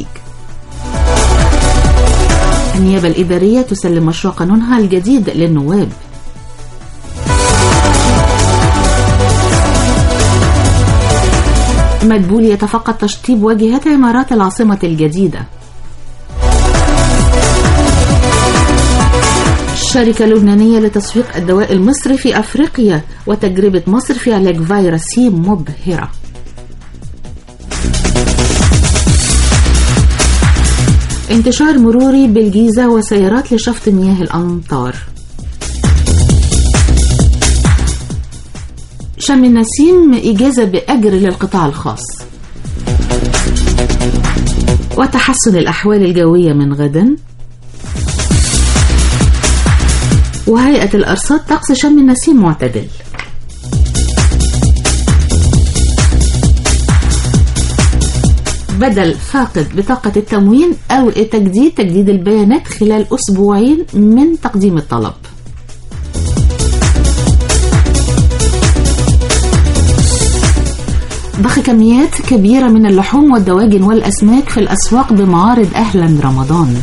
النيابة الإدارية تسلم مشروع قانونها الجديد للنواب مدبول يتفقد تشطيب واجهات عمارات العاصمة الجديدة الشركة اللبنانية لتسويق الدواء المصري في أفريقيا وتجربة مصر في علاج فيروس سي مبهرة انتشار مروري بالجيزة وسيارات لشفط مياه الأمطار شم النسيم إجازة بأجر للقطاع الخاص وتحسن الأحوال الجوية من غدا وهيئة الأرصاد طقس شم النسيم معتدل بدل فاقد بطاقة التموين أو تجديد تجديد البيانات خلال أسبوعين من تقديم الطلب ضخ كميات كبيرة من اللحوم والدواجن والأسماك في الأسواق بمعارض أهلا رمضان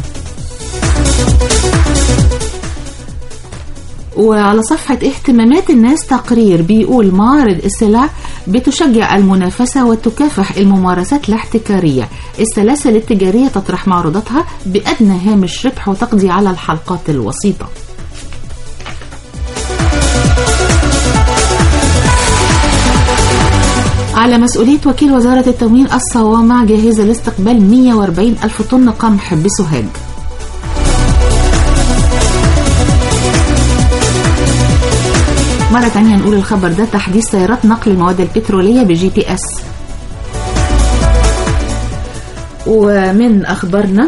وعلى صفحة اهتمامات الناس تقرير بيقول معارض السلع بتشجع المنافسة وتكافح الممارسات الاحتكارية السلاسل التجارية تطرح معروضاتها بأدنى هامش ربح وتقضي على الحلقات الوسيطة على مسؤولية وكيل وزارة التموين الصوامع جاهزة لاستقبال 140 ألف طن قمح بسوهاج مرة تانية نقول الخبر ده تحديث سيارات نقل المواد البترولية بجي بي اس ومن أخبارنا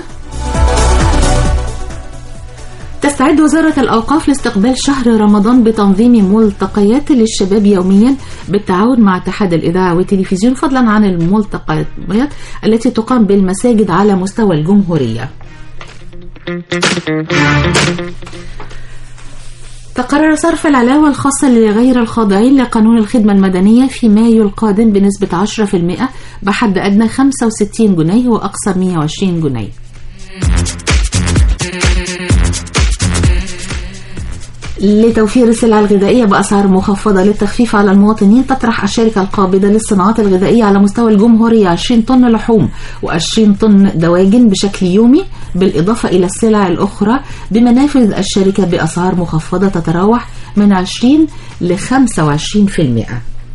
تستعد وزارة الأوقاف لاستقبال شهر رمضان بتنظيم ملتقيات للشباب يوميا بالتعاون مع اتحاد الإذاعة والتلفزيون فضلا عن الملتقيات التي تقام بالمساجد على مستوى الجمهورية تقرر صرف العلاوة الخاصة لغير الخاضعين لقانون الخدمة المدنية في مايو القادم بنسبة 10% بحد أدنى 65 جنيه وأقصى 120 جنيه لتوفير السلع الغذائية بأسعار مخفضة للتخفيف على المواطنين تطرح الشركة القابضة للصناعات الغذائية على مستوى الجمهورية 20 طن لحوم و20 طن دواجن بشكل يومي بالإضافة إلى السلع الأخرى بمنافذ الشركة بأسعار مخفضة تتراوح من 20 ل 25%.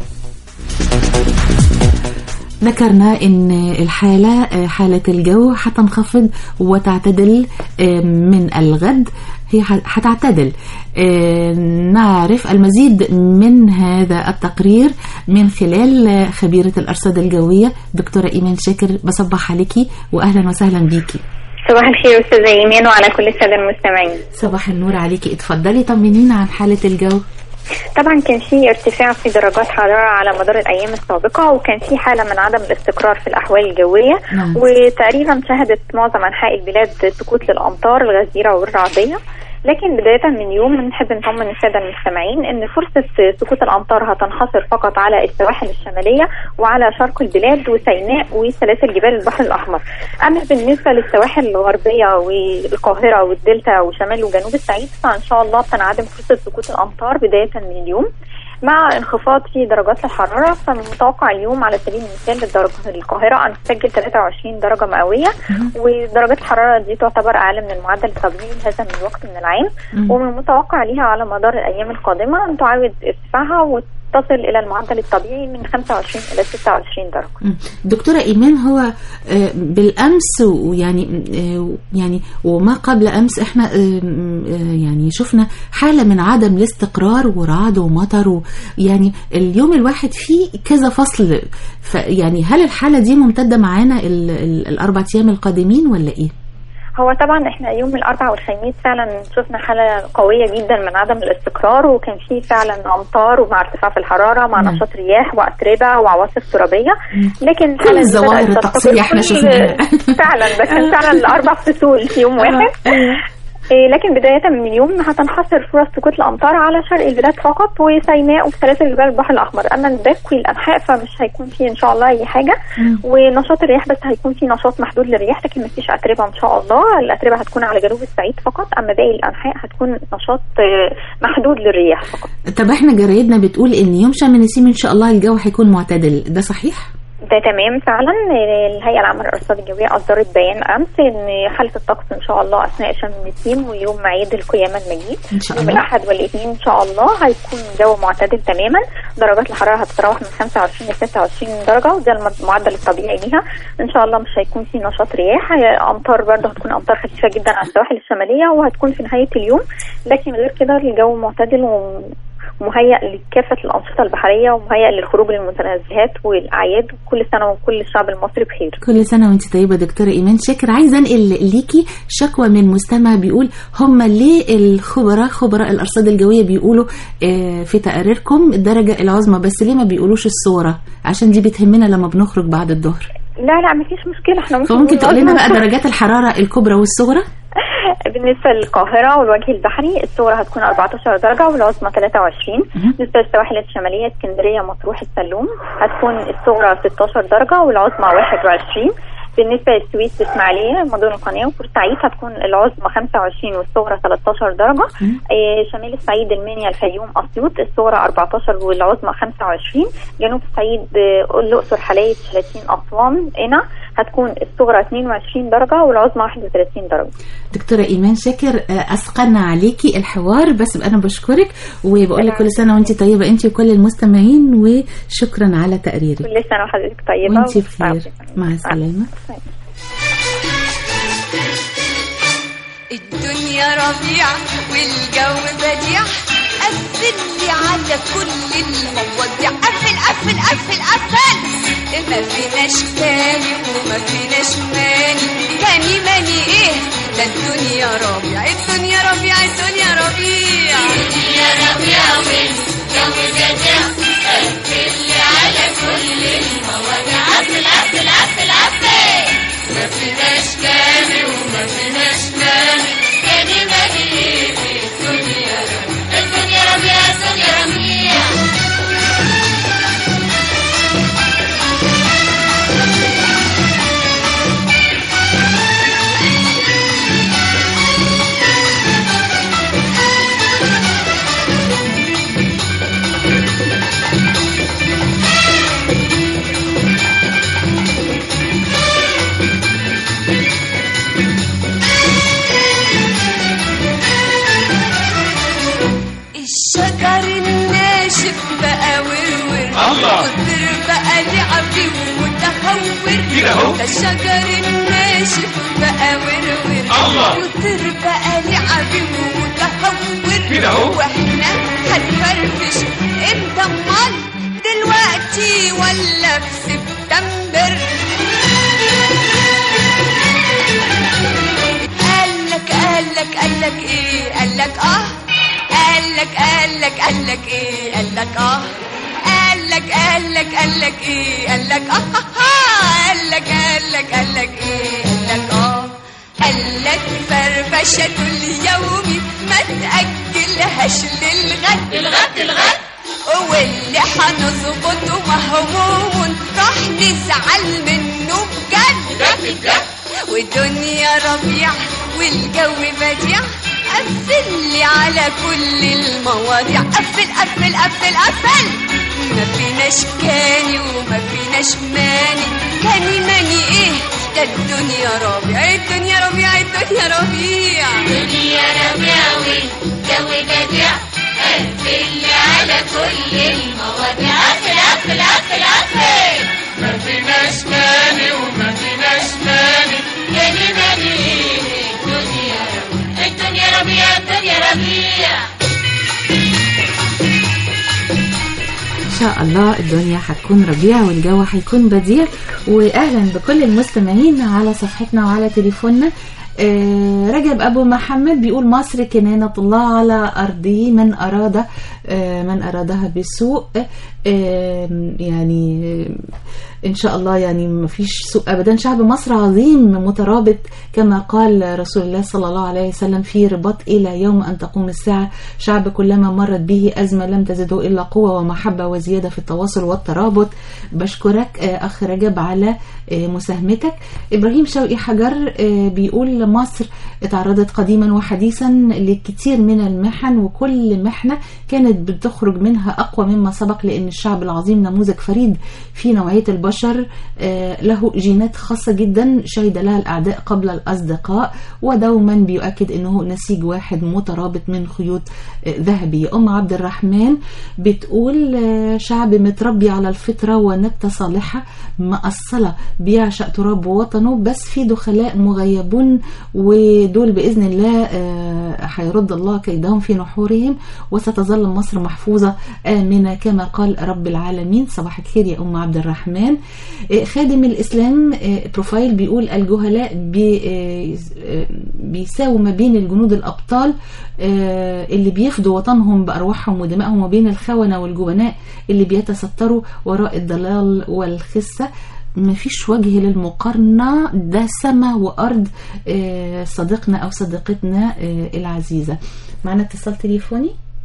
ذكرنا ان الحالة حالة الجو هتنخفض وتعتدل من الغد هي هتعتدل نعرف المزيد من هذا التقرير من خلال خبيرة الأرصاد الجوية دكتورة إيمان شاكر بصبح عليكي وأهلا وسهلا بيكي صباح الخير أستاذة إيمان وعلى كل السادة المستمعين صباح النور عليكي اتفضلي طمنينا عن حالة الجو طبعا كان في ارتفاع في درجات حرارة على مدار الأيام السابقة وكان في حالة من عدم الاستقرار في الأحوال الجوية نعم. وتقريبا شهدت معظم أنحاء البلاد سقوط للأمطار الغزيرة والرعدية لكن بداية من يوم نحب نطمن السادة المستمعين ان فرصة سقوط الامطار هتنحصر فقط على السواحل الشمالية وعلى شرق البلاد وسيناء وسلاسل جبال البحر الاحمر اما بالنسبة للسواحل الغربية والقاهرة والدلتا وشمال وجنوب الصعيد فان شاء الله بتنعدم فرصة سقوط الامطار بداية من اليوم مع انخفاض في درجات الحرارة فمن المتوقع اليوم على سبيل المثال للدرجة القاهرة أن تسجل 23 درجة مئوية ودرجات الحرارة دي تعتبر أعلى من المعدل الطبيعي لهذا من الوقت من العام مم. ومن المتوقع ليها على مدار الأيام القادمة أن تعاود ارتفاعها وتصل إلى المعدل الطبيعي من 25 إلى 26 درجة مم. دكتورة إيمان هو آه، بالأمس ويعني آه، يعني وما قبل أمس إحنا آه، آه، يعني شفنا حالة من عدم الاستقرار ورعد ومطر ويعني اليوم الواحد فيه كذا فصل فيعني هل الحالة دي ممتدة معانا ال- ال- الأربع أيام القادمين ولا إيه؟ هو طبعا احنا يوم الاربعاء والخميس فعلا شفنا حاله قويه جدا من عدم الاستقرار وكان في فعلا امطار ومع ارتفاع في الحراره مع نعم. نشاط رياح واتربه وعواصف ترابيه لكن كل الحالة دي الظواهر بدأت الطقسية تستقر. احنا كل- شفناها. فعلا ده كان فعلا الاربع فصول في يوم واحد إيه، لكن بداية من اليوم هتنحصر فرص سقوط الأمطار على شرق البلاد فقط وسيناء وسلاسل جبال البحر الأحمر أما باقي الأنحاء فمش هيكون فيه إن شاء الله أي حاجة ونشاط الرياح بس هيكون فيه نشاط محدود للرياح لكن مفيش أتربة إن شاء الله الأتربة هتكون على جنوب الصعيد فقط أما باقي الأنحاء هتكون نشاط آه، محدود للرياح فقط طب احنا جرايدنا بتقول إن يوم شم النسيم إن شاء الله الجو هيكون معتدل ده صحيح؟ ده تمام فعلا الهيئة العامة للأرصاد الجوية أصدرت بيان أمس إن حالة الطقس إن شاء الله أثناء شم النسيم ويوم عيد القيامة المجيد إن شاء يوم الله. الأحد والاثنين إن شاء الله هيكون جو معتدل تماما درجات الحرارة هتتراوح من 25 ل 26 درجة وده المعدل الطبيعي ليها إن شاء الله مش هيكون في نشاط رياح هي أمطار برضه هتكون أمطار خفيفة جدا على السواحل الشمالية وهتكون في نهاية اليوم لكن غير كده الجو معتدل و مهيأ لكافة الأنشطة البحرية ومهيأ للخروج للمتنزهات والأعياد كل سنة وكل الشعب المصري بخير كل سنة وانت طيبة دكتورة إيمان شاكر عايزة أنقل ليكي شكوى من مستمع بيقول هم ليه الخبراء خبراء الأرصاد الجوية بيقولوا آه، في تقاريركم الدرجة العظمى بس ليه ما بيقولوش الصورة عشان دي بتهمنا لما بنخرج بعد الظهر لا لا مفيش مشكلة احنا ممكن فممكن نقول تقول لنا عظمى. بقى درجات الحرارة الكبرى والصغرى بالنسبة للقاهرة والوجه البحري الصغرى هتكون 14 درجة والعظمى 23 بالنسبة للسواحل الشمالية اسكندرية مطروح السلوم هتكون الصغرى 16 درجة والعظمى 21 بالنسبة للسويس الإسماعيلية مدن القناة وبورسعيد هتكون العظمى 25 والصغرى 13 درجة آه، شمال الصعيد المنيا الفيوم أسيوط الصغرى 14 والعظمى 25 جنوب الصعيد آه، الأقصر حلايب 30 أسوان قنا هتكون الصغرى 22 درجة والعظمى 31 درجة دكتورة إيمان شاكر آه، أثقلنا عليكي الحوار بس أنا بشكرك وبقول لك كل سنة وانت طيبة انت وكل المستمعين وشكرا على تقريرك كل سنة وحضرتك طيبة وانت وبخير. بخير مع السلامة الدنيا ربيع والجو بديع قفل لي على كل المواضيع قفل قفل قفل قفل ما فيناش تاني وما فيناش مانع ده الدنيا ربيع الدنيا ربيع الدنيا ربيع الدنيا ربيع والجو بديع اللي على كل المواجع قفل قفل قفل قفل ما فيناش كامل وما فيناش مانع كاني مالي الدنيا ربيع الدنيا ربيع الدنيا ربيع الشجر الناشف بقى ورور الله. والطير بقى لعبي ومتهور كده أهو. ده الشجر الناشف بقى ورور الله. والطير بقى لعبي ومتهور كده أهو. واحنا هنفرفش امتى امال دلوقتي ولا في سبتمبر قالك قالك قالك ايه قالك اه قالك قالك قالك ايه قالك اه قالك قالك قالك ايه قالك اه آه، آه. قالك قالك قالك ايه قالك اه قالك فرفشة اليوم ما تأجلهاش للغد الغد الغد واللي هنظبطه مهموم راح نزعل منه بجد بجد والدنيا ربيع والجو بديع قفل لي على كل المواضيع قفل قفل قفل قفل ما فيناش كاني وما فيناش ماني كاني ماني ايه ده الدنيا ربيع الدنيا ربيع الدنيا ربيع الدنيا ربيع والجو بديع قفل لي على كل المواضيع قفل قفل قفل قفل ما فيناش ماني وما فيناش ماني كاني ماني ايه الدنيا ربيع الدنيا ربيع الدنيا ربيع ان شاء الله الدنيا هتكون ربيع والجو هيكون بديع واهلا بكل المستمعين على صفحتنا وعلى تليفوننا آه، رجب ابو محمد بيقول مصر كنانة الله على ارضه من اراد آه، من ارادها بسوء آه، يعني آه، ان شاء الله يعني ما فيش سوء ابدا شعب مصر عظيم مترابط كما قال رسول الله صلى الله عليه وسلم في رباط الى يوم ان تقوم الساعه شعب كلما مرت به ازمه لم تزده الا قوه ومحبه وزياده في التواصل والترابط بشكرك آه، اخ رجب على آه، مساهمتك ابراهيم شوقي حجر آه، بيقول مصر اتعرضت قديما وحديثا لكثير من المحن وكل محنه كانت بتخرج منها اقوى مما سبق لان الشعب العظيم نموذج فريد في نوعيه البشر آه، له جينات خاصه جدا شهد لها الاعداء قبل الاصدقاء ودوما بيؤكد انه نسيج واحد مترابط من خيوط آه، ذهبيه ام عبد الرحمن بتقول آه، شعب متربي على الفطره ونبته صالحه مأصله بيعشق تراب وطنه بس في دخلاء مغيبون ودول باذن الله آه، هيرد الله كيدهم في نحورهم وستظل مصر محفوظه امنه كما قال رب العالمين صباح الخير يا ام عبد الرحمن آه، خادم الاسلام آه، بروفايل بيقول الجهلاء بي- آه، آه، بيساووا ما بين الجنود الابطال آه، اللي بيفدوا وطنهم بارواحهم ودمائهم وبين الخونه والجبناء اللي بيتستروا وراء الضلال والخسه مفيش وجه للمقارنة ده سما وأرض آه، صديقنا أو صديقتنا آه، العزيزة معنا اتصال تليفوني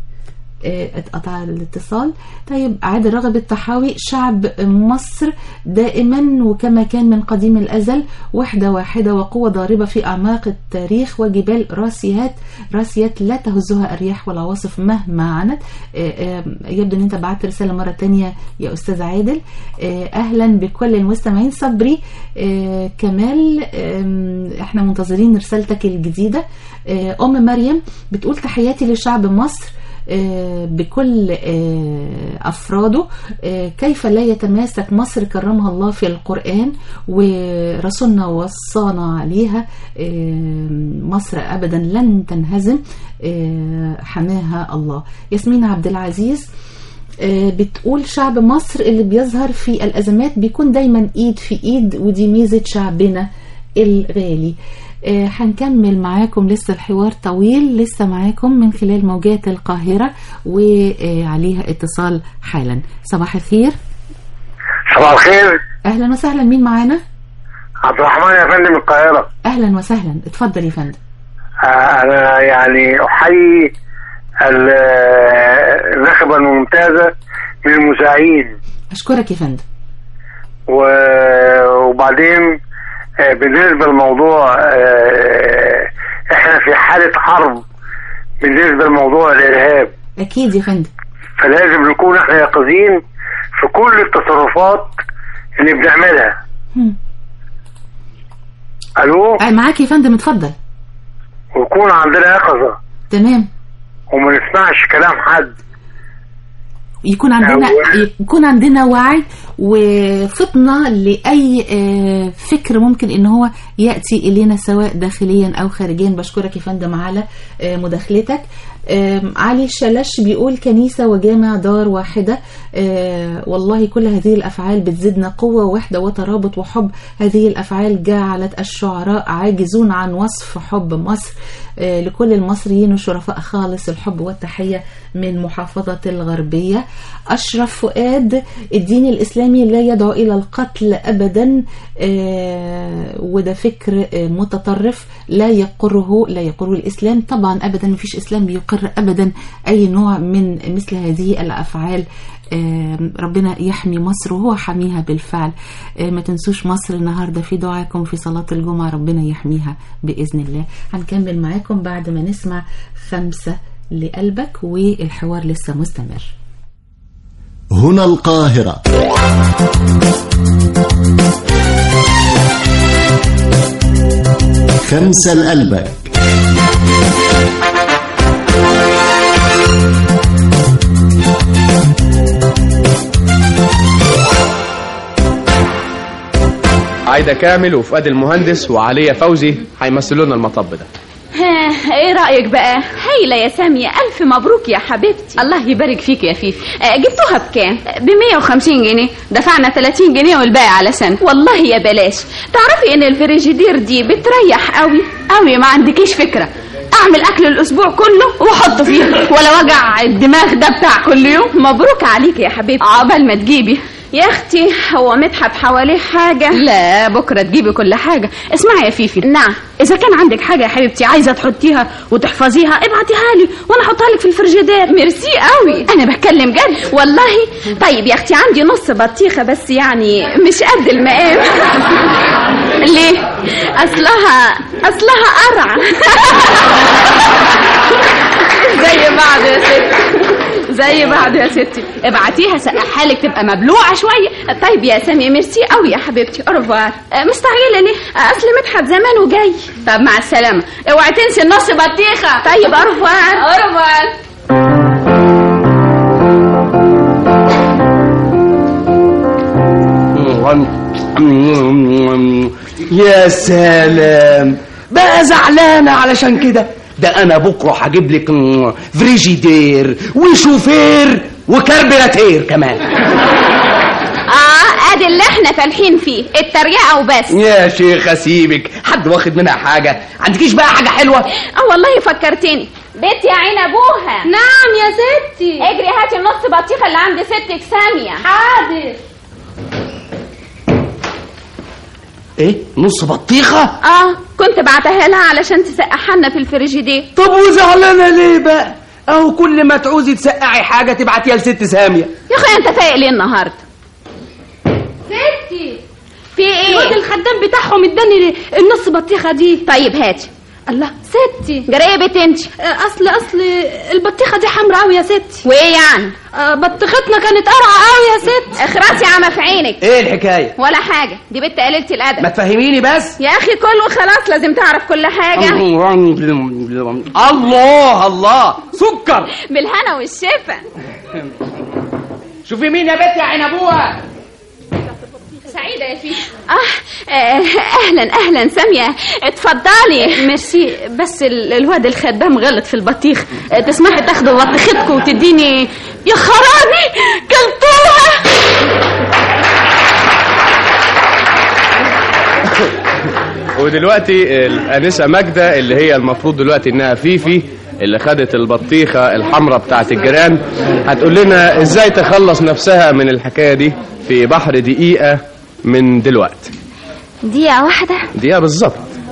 آه، اتقطع الاتصال طيب عادل رغب الطحاوي شعب مصر دائما وكما كان من قديم الأزل وحدة واحدة وقوة ضاربة في أعماق التاريخ وجبال راسيات راسيات لا تهزها الرياح والعواصف مهما عنت آه، آه، يبدو ان انت بعت رسالة مرة تانية يا أستاذ عادل آه، أهلا بكل المستمعين صبري آه، كمال آم، احنا منتظرين رسالتك الجديدة آه، أم مريم بتقول تحياتي لشعب مصر آه، بكل آه، أفراده آه، كيف لا يتماسك مصر كرمها الله في القرآن ورسولنا وصانا عليها آه، مصر أبدا لن تنهزم آه، حماها الله ياسمين عبد العزيز آه، بتقول شعب مصر اللي بيظهر في الأزمات بيكون دايما إيد في إيد ودي ميزة شعبنا الغالي آه، هنكمل معاكم لسه الحوار طويل لسه معاكم من خلال موجات القاهرة وعليها اتصال حالا صباح الخير صباح الخير أهلا وسهلا مين معانا عبد الرحمن يا فندم من القاهرة أهلا وسهلا اتفضل يا فندم آه، أنا يعني أحيي ال- آه، النخبة الممتازة من المذيعين أشكرك يا فندم و- وبعدين آه، بالنسبة للموضوع آه، احنا في حالة حرب بالنسبة لموضوع الإرهاب أكيد يا فندم فلازم نكون احنا يقظين في كل التصرفات اللي بنعملها هم. الو آه، معاك يا فندم اتفضل ويكون عندنا يقظة تمام وما نسمعش كلام حد يكون عندنا أول. يكون عندنا وعي وفطنة لأي آه، فكر ممكن إن هو يأتي إلينا سواء داخليا أو خارجيا بشكرك يا فندم على آه، مداخلتك آم، علي الشلش بيقول كنيسة وجامع دار واحدة آه، والله كل هذه الأفعال بتزيدنا قوة ووحدة وترابط وحب هذه الأفعال جعلت الشعراء عاجزون عن وصف حب مصر آه، لكل المصريين وشرفاء خالص الحب والتحية من محافظة الغربية أشرف فؤاد الدين الإسلامي لا يدعو إلى القتل أبدا آه، وده فكر آه، متطرف لا يقره لا يقره الإسلام طبعا أبدا مفيش إسلام بيقر أبدا أي نوع من مثل هذه الأفعال آه، ربنا يحمي مصر وهو حميها بالفعل آه، ما تنسوش مصر النهاردة في دعاكم في صلاة الجمعة ربنا يحميها بإذن الله هنكمل معاكم بعد ما نسمع خمسة لقلبك والحوار لسه مستمر هنا القاهرة خمسة لقلبك عايدة كامل وفؤاد المهندس وعليا فوزي هيمثلوا لنا المطب ده ها ايه رأيك بقى هايلة يا سامية ألف مبروك يا حبيبتي الله يبارك فيك يا فيفي آه، جبتوها بكام ب 150 جنيه دفعنا 30 جنيه والباقي على سنة والله يا بلاش تعرفي ان الفريجيدير دي بتريح قوي قوي ما عندكيش فكرة اعمل اكل الاسبوع كله واحطه فيها ولا وجع الدماغ ده بتاع كل يوم مبروك عليك يا حبيبتي عقبال ما تجيبي يا اختي هو مدحت حواليه حاجة لا بكرة تجيبي كل حاجة اسمعي يا فيفي نعم اذا كان عندك حاجة يا حبيبتي عايزة تحطيها وتحفظيها ابعتيها لي وانا احطها لك في الفريجيدير ميرسي قوي انا بتكلم جد والله طيب يا اختي عندي نص بطيخة بس يعني مش قد المقام ليه اصلها اصلها قرع زي بعض يا ستي زي بعض يا ستي ابعتيها سقحها لك تبقى مبلوعه شويه طيب يا ساميه ميرسي قوي يا حبيبتي اورفوار مستعجله ليه آه، اصل مدحت زمان وجاي طب مع السلامه اوعي تنسي النص بطيخه طيب اورفوار اورفوار يا سلام بقى زعلانة علشان كده ده انا بكره هجيب لك مم، فريجيدير وشوفير وكربيراتير كمان اه ادي اللي احنا فالحين فيه التريقه وبس يا شيخ اسيبك حد واخد منها حاجه عندكيش بقى حاجه حلوه اه والله فكرتني بيت يا عين ابوها نعم يا ستي اجري هاتي النص بطيخه اللي عند ستك ساميه حاضر ايه نص بطيخه اه كنت بعتها لها علشان تسقحها لنا في الفريجيدير طب وزعلانه ليه بقى اهو كل ما تعوزي تسقعي حاجه تبعتيها لست ساميه يا اخويا انت فايق ليه النهارده ستي في ايه الواد الخدام بتاعهم اداني النص بطيخه دي طيب هاتي الله ستي جريه بيت انت اصل اصل البطيخه دي حمرا قوي يا ستي وايه يعني آه، بطيختنا كانت قرعه قوي يا ست اخرسي يا عم في عينك ايه الحكايه ولا حاجه دي بنت قليله الادب ما تفهميني بس يا اخي كله خلاص لازم تعرف كل حاجه الله الله سكر بالهنا والشفا شوفي مين يا بنت يا عين ابوها سعيدة يا فيفي آه, آه أهلا أهلا سامية اتفضلي ميرسي بس ال- الواد الخدام غلط في البطيخ آه تسمحي تاخدوا بطيختكم وتديني يا خرابي كلتوها ودلوقتي الانسه ماجده اللي هي المفروض دلوقتي انها فيفي اللي خدت البطيخه الحمراء بتاعت الجيران هتقول لنا ازاي تخلص نفسها من الحكايه دي في بحر دقيقه من دلوقتي دقيقة واحدة دقيقه بالظبط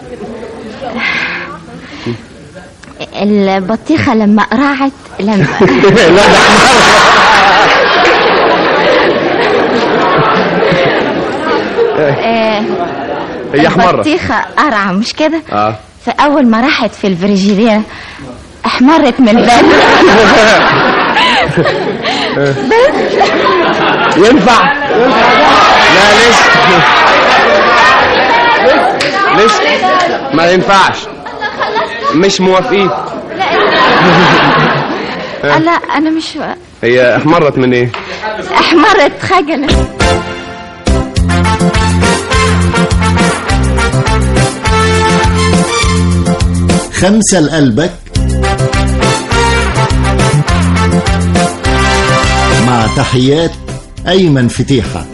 البطيخة لما قرعت لما آه، هي حمرة البطيخة قرعة مش كده اه فأول ما راحت في الفريجيدير احمرت من البرد ينفع لا لسه لسه ما ينفعش مش موافقين آه، لا أنا مش هي احمرت من ايه احمرت خجلت خمسة لقلبك مع تحيات أيمن فتيحة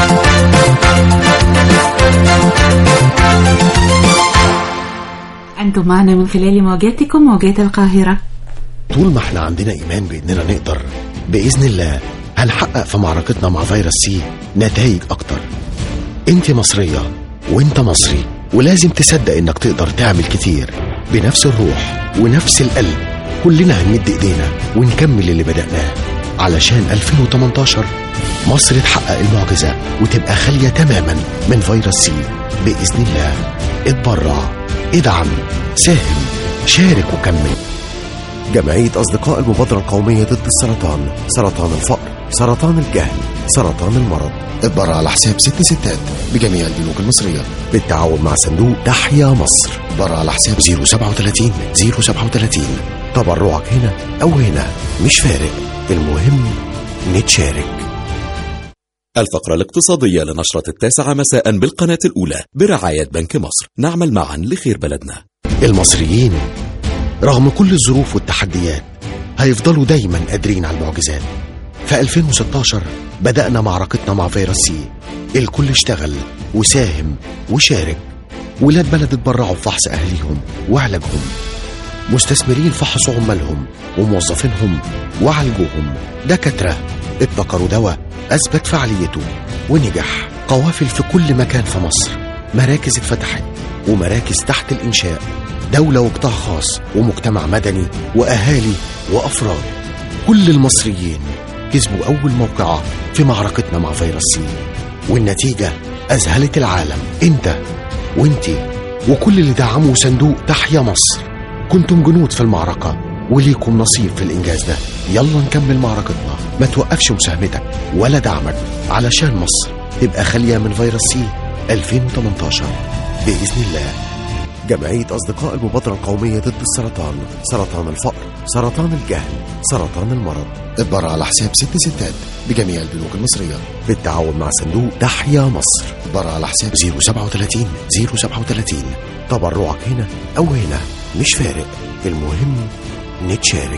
أنتم معنا من خلال موجاتكم موجات القاهرة طول ما احنا عندنا ايمان باننا نقدر باذن الله هنحقق في معركتنا مع فيروس سي نتائج اكتر انت مصريه وانت مصري ولازم تصدق انك تقدر تعمل كتير بنفس الروح ونفس القلب كلنا هنمد ايدينا ونكمل اللي بدأناه علشان 2018 مصر تحقق المعجزة وتبقى خالية تماما من فيروس سي بإذن الله اتبرع ادعم ساهم شارك وكمل جمعية أصدقاء المبادرة القومية ضد السرطان سرطان الفقر سرطان الجهل سرطان المرض اتبرع على حساب ست ستات بجميع البنوك المصرية بالتعاون مع صندوق تحيا مصر اتبرع على حساب 037 037 تبرعك هنا أو هنا مش فارق المهم نتشارك الفقرة الاقتصادية لنشرة التاسعة مساء بالقناة الأولى برعاية بنك مصر نعمل معا لخير بلدنا المصريين رغم كل الظروف والتحديات هيفضلوا دايما قادرين على المعجزات في 2016 بدأنا معركتنا مع فيروس سي الكل اشتغل وساهم وشارك ولاد بلد اتبرعوا في فحص أهليهم وعلاجهم مستثمرين فحصوا عمالهم وموظفينهم وعالجوهم دكاترة ابتكروا دواء أثبت فعاليته ونجح قوافل في كل مكان في مصر مراكز اتفتحت ومراكز تحت الإنشاء دولة وقطاع خاص ومجتمع مدني وأهالي وأفراد كل المصريين كسبوا أول موقعة في معركتنا مع فيروس سي والنتيجة أذهلت العالم أنت وأنتي وكل اللي دعموا صندوق تحيا مصر كنتم جنود في المعركة وليكم نصيب في الإنجاز ده يلا نكمل معركتنا ما توقفش مساهمتك ولا دعمك علشان مصر تبقى خالية من فيروس سي 2018 بإذن الله جمعية أصدقاء المبادرة القومية ضد السرطان سرطان الفقر سرطان الجهل سرطان المرض اتبرع على حساب ست ستات بجميع البنوك المصرية بالتعاون مع صندوق تحيا مصر اتبرع على حساب 037 037 تبرعك هنا أو هنا مش فارق المهم نتشارك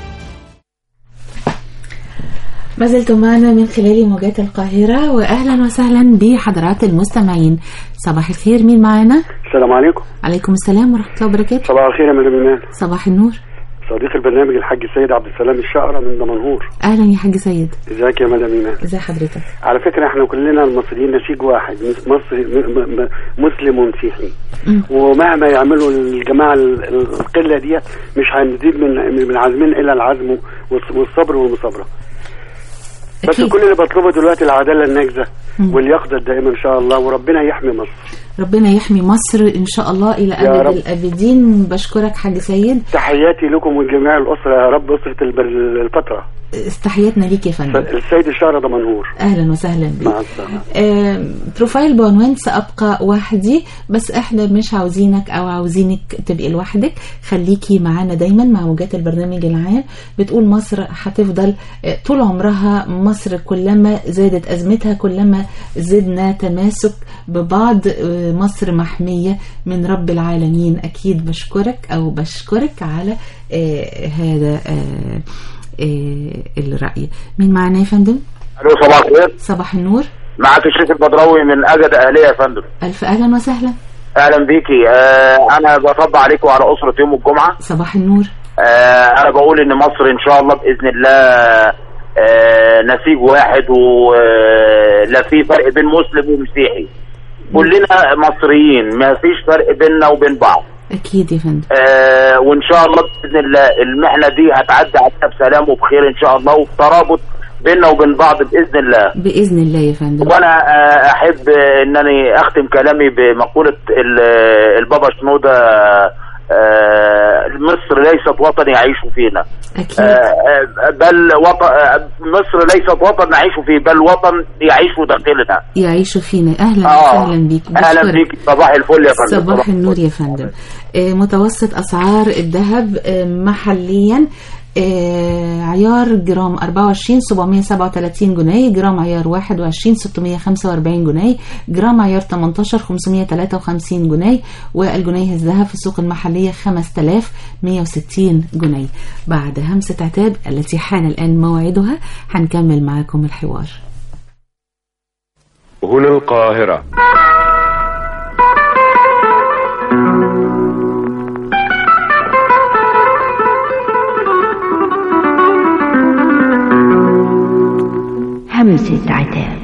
ما زلتم معنا من خلال موجات القاهرة وأهلا وسهلا بحضرات المستمعين صباح الخير مين معانا؟ السلام عليكم عليكم السلام ورحمة الله وبركاته صباح الخير يا مدام ايمان صباح النور صديق البرنامج الحاج سيد عبد السلام الشقرة من دمنهور أهلا يا حاج سيد ازيك يا مدام ايمان ازي حضرتك على فكرة احنا كلنا المصريين نسيج واحد مصري م- م- م- مسلم ومسيحي مم. ومهما يعملوا الجماعة ال- ال- القلة دي مش هنزيد من من عازمين الا العزم والص- والصبر والمصابرة بس أكيد. كل اللي بطلبه دلوقتي العدالة الناجزة مم. واليقظة الدائمة ان شاء الله وربنا يحمي مصر ربنا يحمي مصر إن شاء الله إلى يا أبد رب. الأبدين بشكرك حاج سيد تحياتي لكم ولجميع الأسرة يا رب أسرة البر- الفترة تحياتنا ليك يا فندم السيد الشهر دمنهور أهلا وسهلا بك مع السلامة آه، بروفايل بعنوان سأبقى وحدي بس احنا مش عاوزينك او عاوزينك تبقي لوحدك خليكي معانا دايما مع موجات البرنامج العام بتقول مصر هتفضل آه، طول عمرها مصر كلما زادت ازمتها كلما زدنا تماسك ببعض آه، مصر محمية من رب العالمين اكيد بشكرك او بشكرك على آه، هذا آه، آه، الرأي مين معانا يا فندم الو صباح الخير صباح النور معاك الشيخ البدراوي من اجد اهليه يا فندم ألف أهلا وسهلا اهلا بيكي آه انا بطبع عليكم وعلى اسره يوم الجمعه صباح النور آه انا بقول ان مصر ان شاء الله باذن الله آه نسيج واحد ولا في فرق بين مسلم ومسيحي كلنا مصريين ما فيش فرق بيننا وبين بعض اكيد يا فندم آه وان شاء الله باذن الله المحنه دي هتعدي علينا بسلام وبخير ان شاء الله وبترابط بيننا وبين بعض باذن الله باذن الله يا فندم وانا آه، احب انني اختم كلامي بمقوله ال- البابا شنوده آه، مصر ليست وطن يعيش فينا أكيد. آه، آه، بل وطن آه، مصر ليست وطن نعيش فيه بل وطن يعيش داخلنا يعيشوا فينا اهلا آه. وسهلا بيك اهلا بشكرك. بيك صباح الفل يا فندم صباح النور يا فندم آه، متوسط اسعار الذهب آه، محليا آه، عيار جرام 24 737 جنيه جرام عيار 21 645 جنيه جرام عيار 18 553 جنيه والجنيه الذهب في السوق المحلية 5160 جنيه بعد همسة عتاب التي حان الآن موعدها هنكمل معاكم الحوار هنا القاهرة همسة عتاب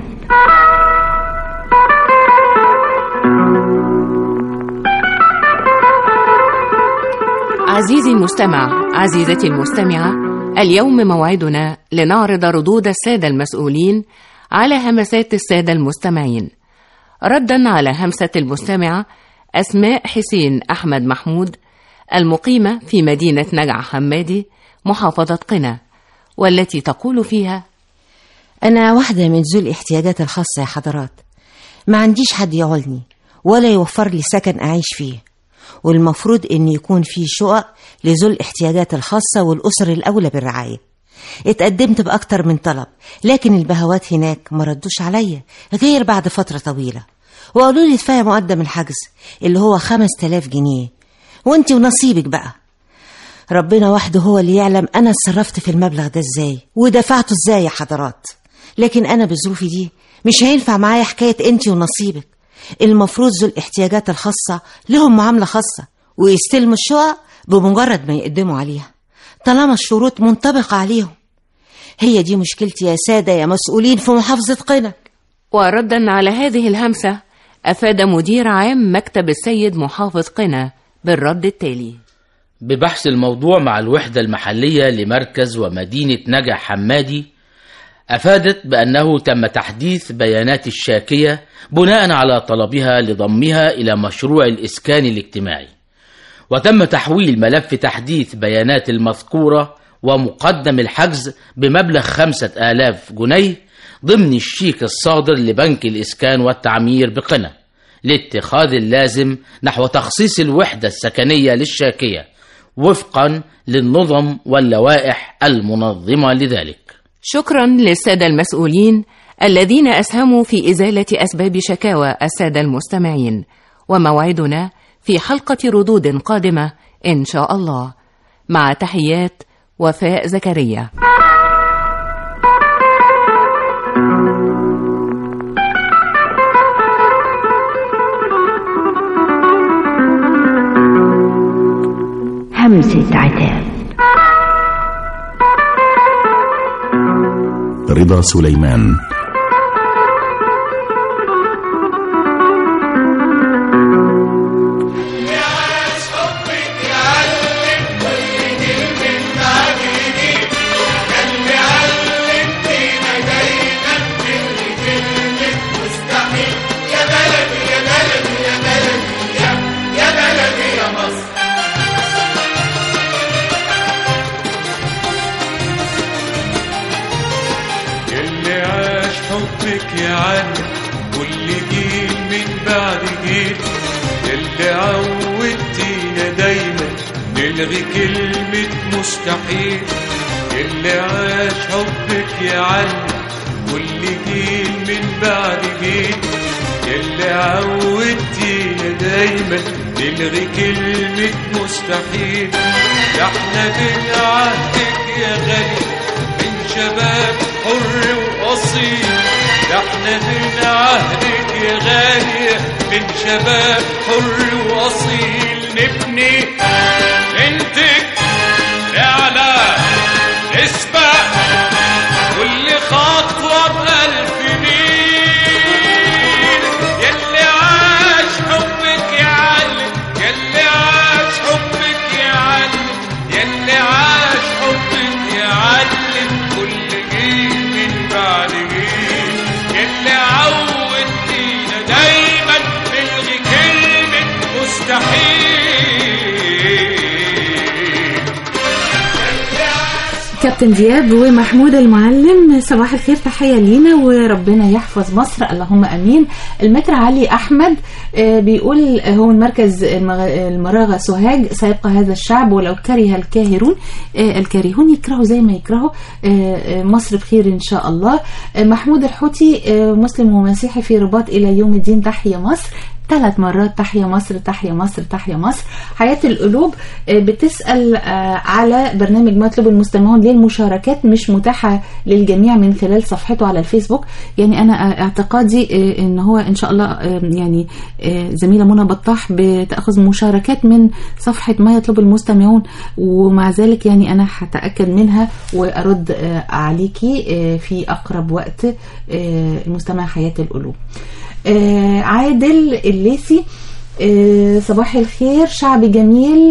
عزيزي المستمع عزيزتي المستمعة اليوم موعدنا لنعرض ردود السادة المسؤولين على همسات السادة المستمعين ردا على همسة المستمعة أسماء حسين أحمد محمود المقيمة في مدينة نجع حمادي محافظة قنا والتي تقول فيها أنا واحدة من ذو الاحتياجات الخاصة يا حضرات ما عنديش حد يعولني ولا يوفر لي سكن أعيش فيه والمفروض إن يكون في شقق لذو الاحتياجات الخاصة والأسر الأولى بالرعاية اتقدمت بأكتر من طلب لكن البهوات هناك ما ردوش عليا غير بعد فترة طويلة وقالوا لي ادفعي مقدم الحجز اللي هو خمس تلاف جنيه وانت ونصيبك بقى ربنا وحده هو اللي يعلم أنا اتصرفت في المبلغ ده ازاي ودفعته ازاي يا حضرات لكن أنا بظروفي دي مش هينفع معايا حكاية انت ونصيبك المفروض ذو الاحتياجات الخاصة لهم معاملة خاصة ويستلموا الشقق بمجرد ما يقدموا عليها طالما الشروط منطبقة عليهم هي دي مشكلتي يا سادة يا مسؤولين في محافظة قنا وردا على هذه الهمسة أفاد مدير عام مكتب السيد محافظ قنا بالرد التالي ببحث الموضوع مع الوحدة المحلية لمركز ومدينة نجع حمادي أفادت بأنه تم تحديث بيانات الشاكية بناء على طلبها لضمها إلى مشروع الإسكان الاجتماعي وتم تحويل ملف تحديث بيانات المذكورة ومقدم الحجز بمبلغ خمسة آلاف جنيه ضمن الشيك الصادر لبنك الإسكان والتعمير بقنا لاتخاذ اللازم نحو تخصيص الوحدة السكنية للشاكية وفقا للنظم واللوائح المنظمة لذلك شكرا للسادة المسؤولين الذين أسهموا في إزالة أسباب شكاوى السادة المستمعين وموعدنا في حلقة ردود قادمة إن شاء الله مع تحيات وفاء زكريا همسة عتاب رضا سليمان اللي عاش حبك يا عنا كل جيل من بعد جيل اللي عودتينا دايما نلغي كلمة مستحيل اللي عاش حبك يا عنا كل جيل من بعد جيل اللي عودتينا دايما نلغي كلمة مستحيل ده احنا بنعهدك يا غالي من شباب حر وأصيل ده احنا من عهدك يا غالية من شباب حر وأصيل نبني بنتك نعلى نسبق كل خطوة بألف ميل يلي عاش حبك يعلم يلي عاش حبك يعلم يلي عاش حبك يعلم كل جيل من بعد جيل يلي عودتينا دايما نلغي كلمة مستحيل كابتن دياب ومحمود المعلم صباح الخير تحية لينا وربنا يحفظ مصر اللهم امين المتر علي احمد آه، بيقول هو من مركز المغ- المراغة سوهاج سيبقى هذا الشعب ولو كره الكاهرون آه، الكارهون يكرهوا زي ما يكرهوا آه، آه، مصر بخير ان شاء الله آه، محمود الحوتي آه، مسلم ومسيحي في رباط الى يوم الدين تحية مصر ثلاث مرات تحيا مصر تحيا مصر تحيا مصر حياة القلوب آه، بتسأل آه، على برنامج مطلب المستمعون ليه المشاركات مش متاحة للجميع من خلال صفحته على الفيسبوك يعني أنا آه، اعتقادي آه، إن هو إن شاء الله آه، يعني آه، زميلة منى بطاح بتأخذ مشاركات من صفحة ما يطلب المستمعون ومع ذلك يعني أنا هتأكد منها وأرد آه، عليكي آه، في أقرب وقت آه، المستمع حياة القلوب آه، عادل الليثي آه، صباح الخير شعب جميل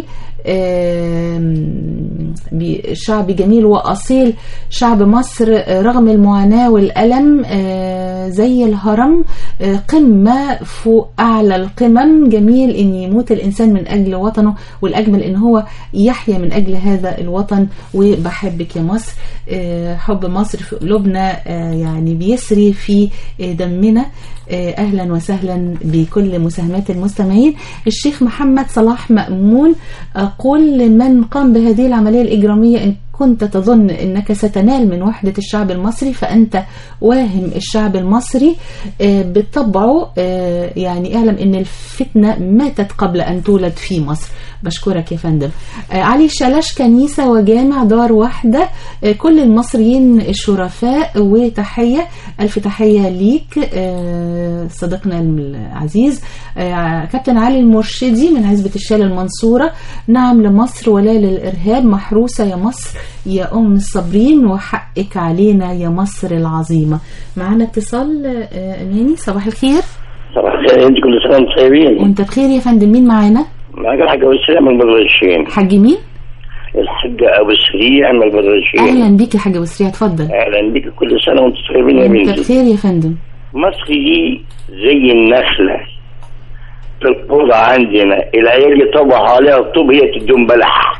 آم، بي- شعب جميل وأصيل شعب مصر آه، رغم المعاناة والألم آه، زي الهرم آه، قمة فوق أعلى القمم جميل إن يموت الإنسان من أجل وطنه والأجمل إن هو يحيا من أجل هذا الوطن وبحبك يا مصر آه، حب مصر في قلوبنا آه، يعني بيسري في آه، دمنا آه، أهلا وسهلا بكل مساهمات المستمعين الشيخ محمد صلاح مأمون أقول لمن قام بهذه العملية الإجرامية إن كنت تظن أنك ستنال من وحدة الشعب المصري فأنت واهم الشعب المصري آه، بطبعه آه، يعني اعلم أن الفتنة ماتت قبل أن تولد في مصر بشكرك يا فندم آه، علي شلاش كنيسة وجامع دار واحدة آه، كل المصريين الشرفاء وتحية ألف تحية ليك آه، صديقنا العزيز آه، كابتن علي المرشدي من عزبة الشال المنصورة نعم لمصر ولا للإرهاب محروسة يا مصر يا أم الصابرين وحقك علينا يا مصر العظيمة معنا اتصال آه، أماني صباح الخير صباح الخير انت كل سنه وانتم طيبين وانت بخير يا فندم مين معانا معك الحاج ابو السريع من البدرشين حاج مين الحاج ابو السريع من البدرشين أهلا بيك يا حاج وسريع اتفضل اهلا بك كل سنه وانتم طيبين يا وانت بنتي بخير يا فندم مصر دي زي النخله في القرى عندنا العيال يطوحوا عليها الطوب هي تديهم بلح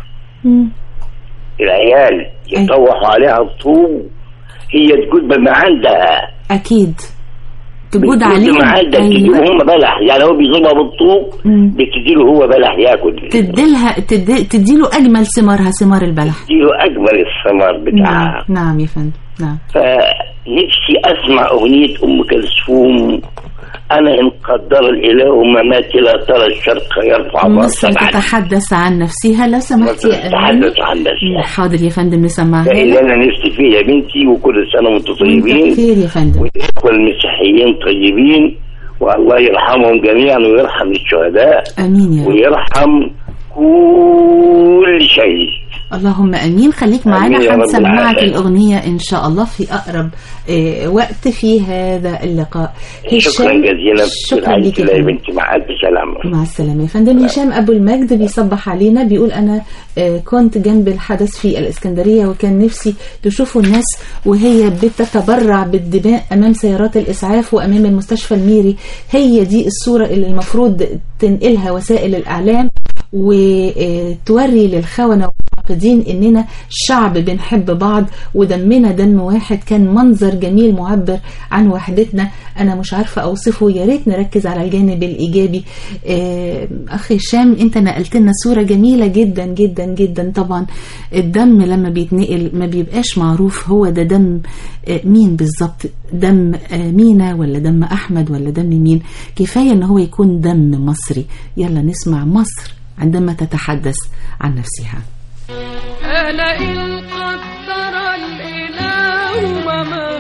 العيال يطوحوا عليها الطوب هي تقول بما عندها أكيد تجود بتقول عليهم بما عندها تديله أيوة. هم بلح يعني هو بيضربها بالطوب بتديله هو بلح ياكل تديلها تدي تديله أجمل ثمارها ثمار البلح تديله اجمل الثمار بتاعها نعم نعم يا فندم نعم فنفسي اسمع اغنيه ام كلثوم انا ان قدر الاله مماتي لا ترى الشرق يرفع مصر راسا عني تتحدث عن نفسها لو سمحت يا أماني تحدث عن نفسها حاضر يا فندم نسمعها ده اللي لك. انا نفسي فيه يا بنتي وكل سنه وانتم وانت طيبين بخير يا فندم والاخوه المسيحيين طيبين والله يرحمهم جميعا ويرحم الشهداء امين يا رب ويرحم كل شيء اللهم امين خليك معانا آمين يا رب هنسمعك العالمين. الاغنيه ان شاء الله في اقرب آه، وقت في هذا اللقاء شكرا هشام- جزيلا شكرا لك يا يا فندم. بنتي مع الف سلامه مع السلامة يا فندم هشام أبو المجد بيصبح علينا بيقول أنا آه، كنت جنب الحدث في الإسكندرية وكان نفسي تشوفوا الناس وهي بتتبرع بالدماء أمام سيارات الإسعاف وأمام المستشفى الميري هي دي الصورة اللي المفروض تنقلها وسائل الإعلام وتوري للخونة والحاقدين إننا شعب بنحب بعض ودمنا دم واحد كان منظر جميل معبر عن وحدتنا أنا مش عارفة أوصفه يا ريت نركز على الجانب الإيجابي آه، أخ هشام أنت نقلت لنا صورة جميلة جدا جدا جدا طبعا الدم لما بيتنقل ما بيبقاش معروف هو ده دم آه، مين بالظبط دم آه، مينا ولا دم أحمد ولا دم مين كفاية إن هو يكون دم مصري يلا نسمع مصر عندما تتحدث عن نفسها أنا إن قدر الإله مماتي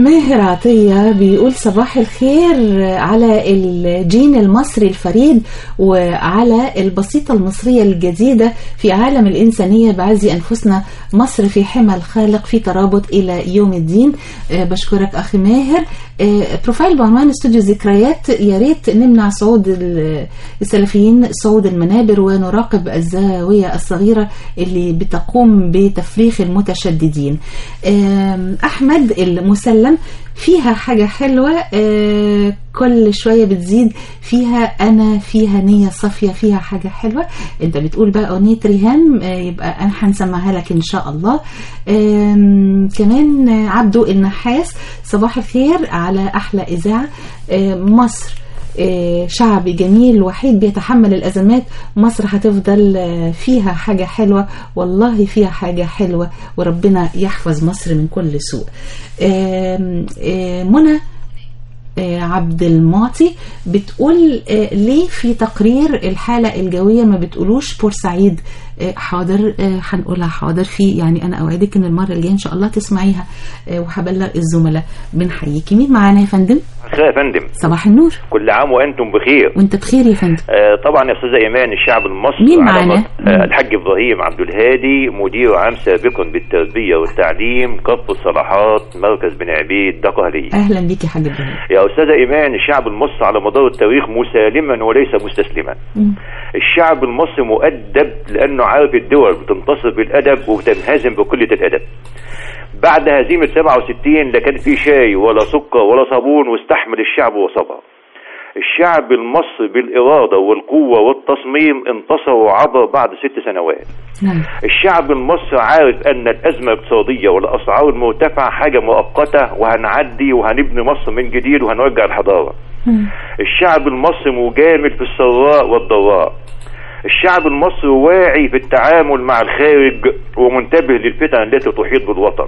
ماهر عطية بيقول صباح الخير على الجين المصري الفريد وعلى البسيطة المصرية الجديدة في عالم الإنسانية بعز أنفسنا مصر في حمى الخالق في ترابط إلى يوم الدين آه، بشكرك أخي ماهر آه، بروفايل بعنوان استوديو ذكريات يا ريت نمنع صعود ال- السلفيين صعود المنابر ونراقب الزاوية الصغيرة اللي بتقوم بتفريخ المتشددين آم، أحمد المسلم فيها حاجة حلوة آه، كل شوية بتزيد فيها أنا فيها نية صافية فيها حاجة حلوة أنت بتقول بقى أغنية ريهام آه، يبقى أنا هنسمعها لك إن شاء الله آم، كمان آه، عبدو النحاس صباح الخير على أحلى إذاعة آه، مصر آه، شعب جميل وحيد بيتحمل الأزمات مصر هتفضل آه، فيها حاجة حلوة والله فيها حاجة حلوة وربنا يحفظ مصر من كل سوء آم، آه، منى آه، عبد المعطي بتقول آه، ليه في تقرير الحالة الجوية ما بتقولوش بورسعيد آه، حاضر آه، هنقولها حاضر في يعني انا اوعدك ان المره الجايه ان شاء الله تسمعيها آه، وهبلغ الزملاء بنحييكي مين معانا يا فندم خير يا فندم صباح النور كل عام وانتم بخير وانت بخير يا فندم آه طبعا يا استاذه ايمان الشعب المصري مين على معانا؟ مصر- آه الحاج ابراهيم عبد الهادي مدير عام سابق بالتربيه والتعليم كف الصلاحات مركز بن عبيد دقهليه اهلا بيك يا حاج ابراهيم يا استاذه ايمان الشعب المصري على مدار التاريخ مسالما وليس مستسلما مم. الشعب المصري مؤدب لانه عارف الدول بتنتصر بالادب وبتنهزم بقله الادب بعد هزيمه 67 لا كان في شاي ولا سكر ولا صابون واستحمل الشعب وصبر الشعب المصري بالإرادة والقوة والتصميم انتصر وعبر بعد ست سنوات نعم الشعب المصري عارف أن الأزمة الاقتصادية والأسعار المرتفعة حاجة مؤقتة وهنعدي وهنبني مصر من جديد وهنرجع الحضارة الشعب المصري مجامل في السراء والضراء الشعب المصري واعي في التعامل مع الخارج ومنتبه للفتن التي تحيط بالوطن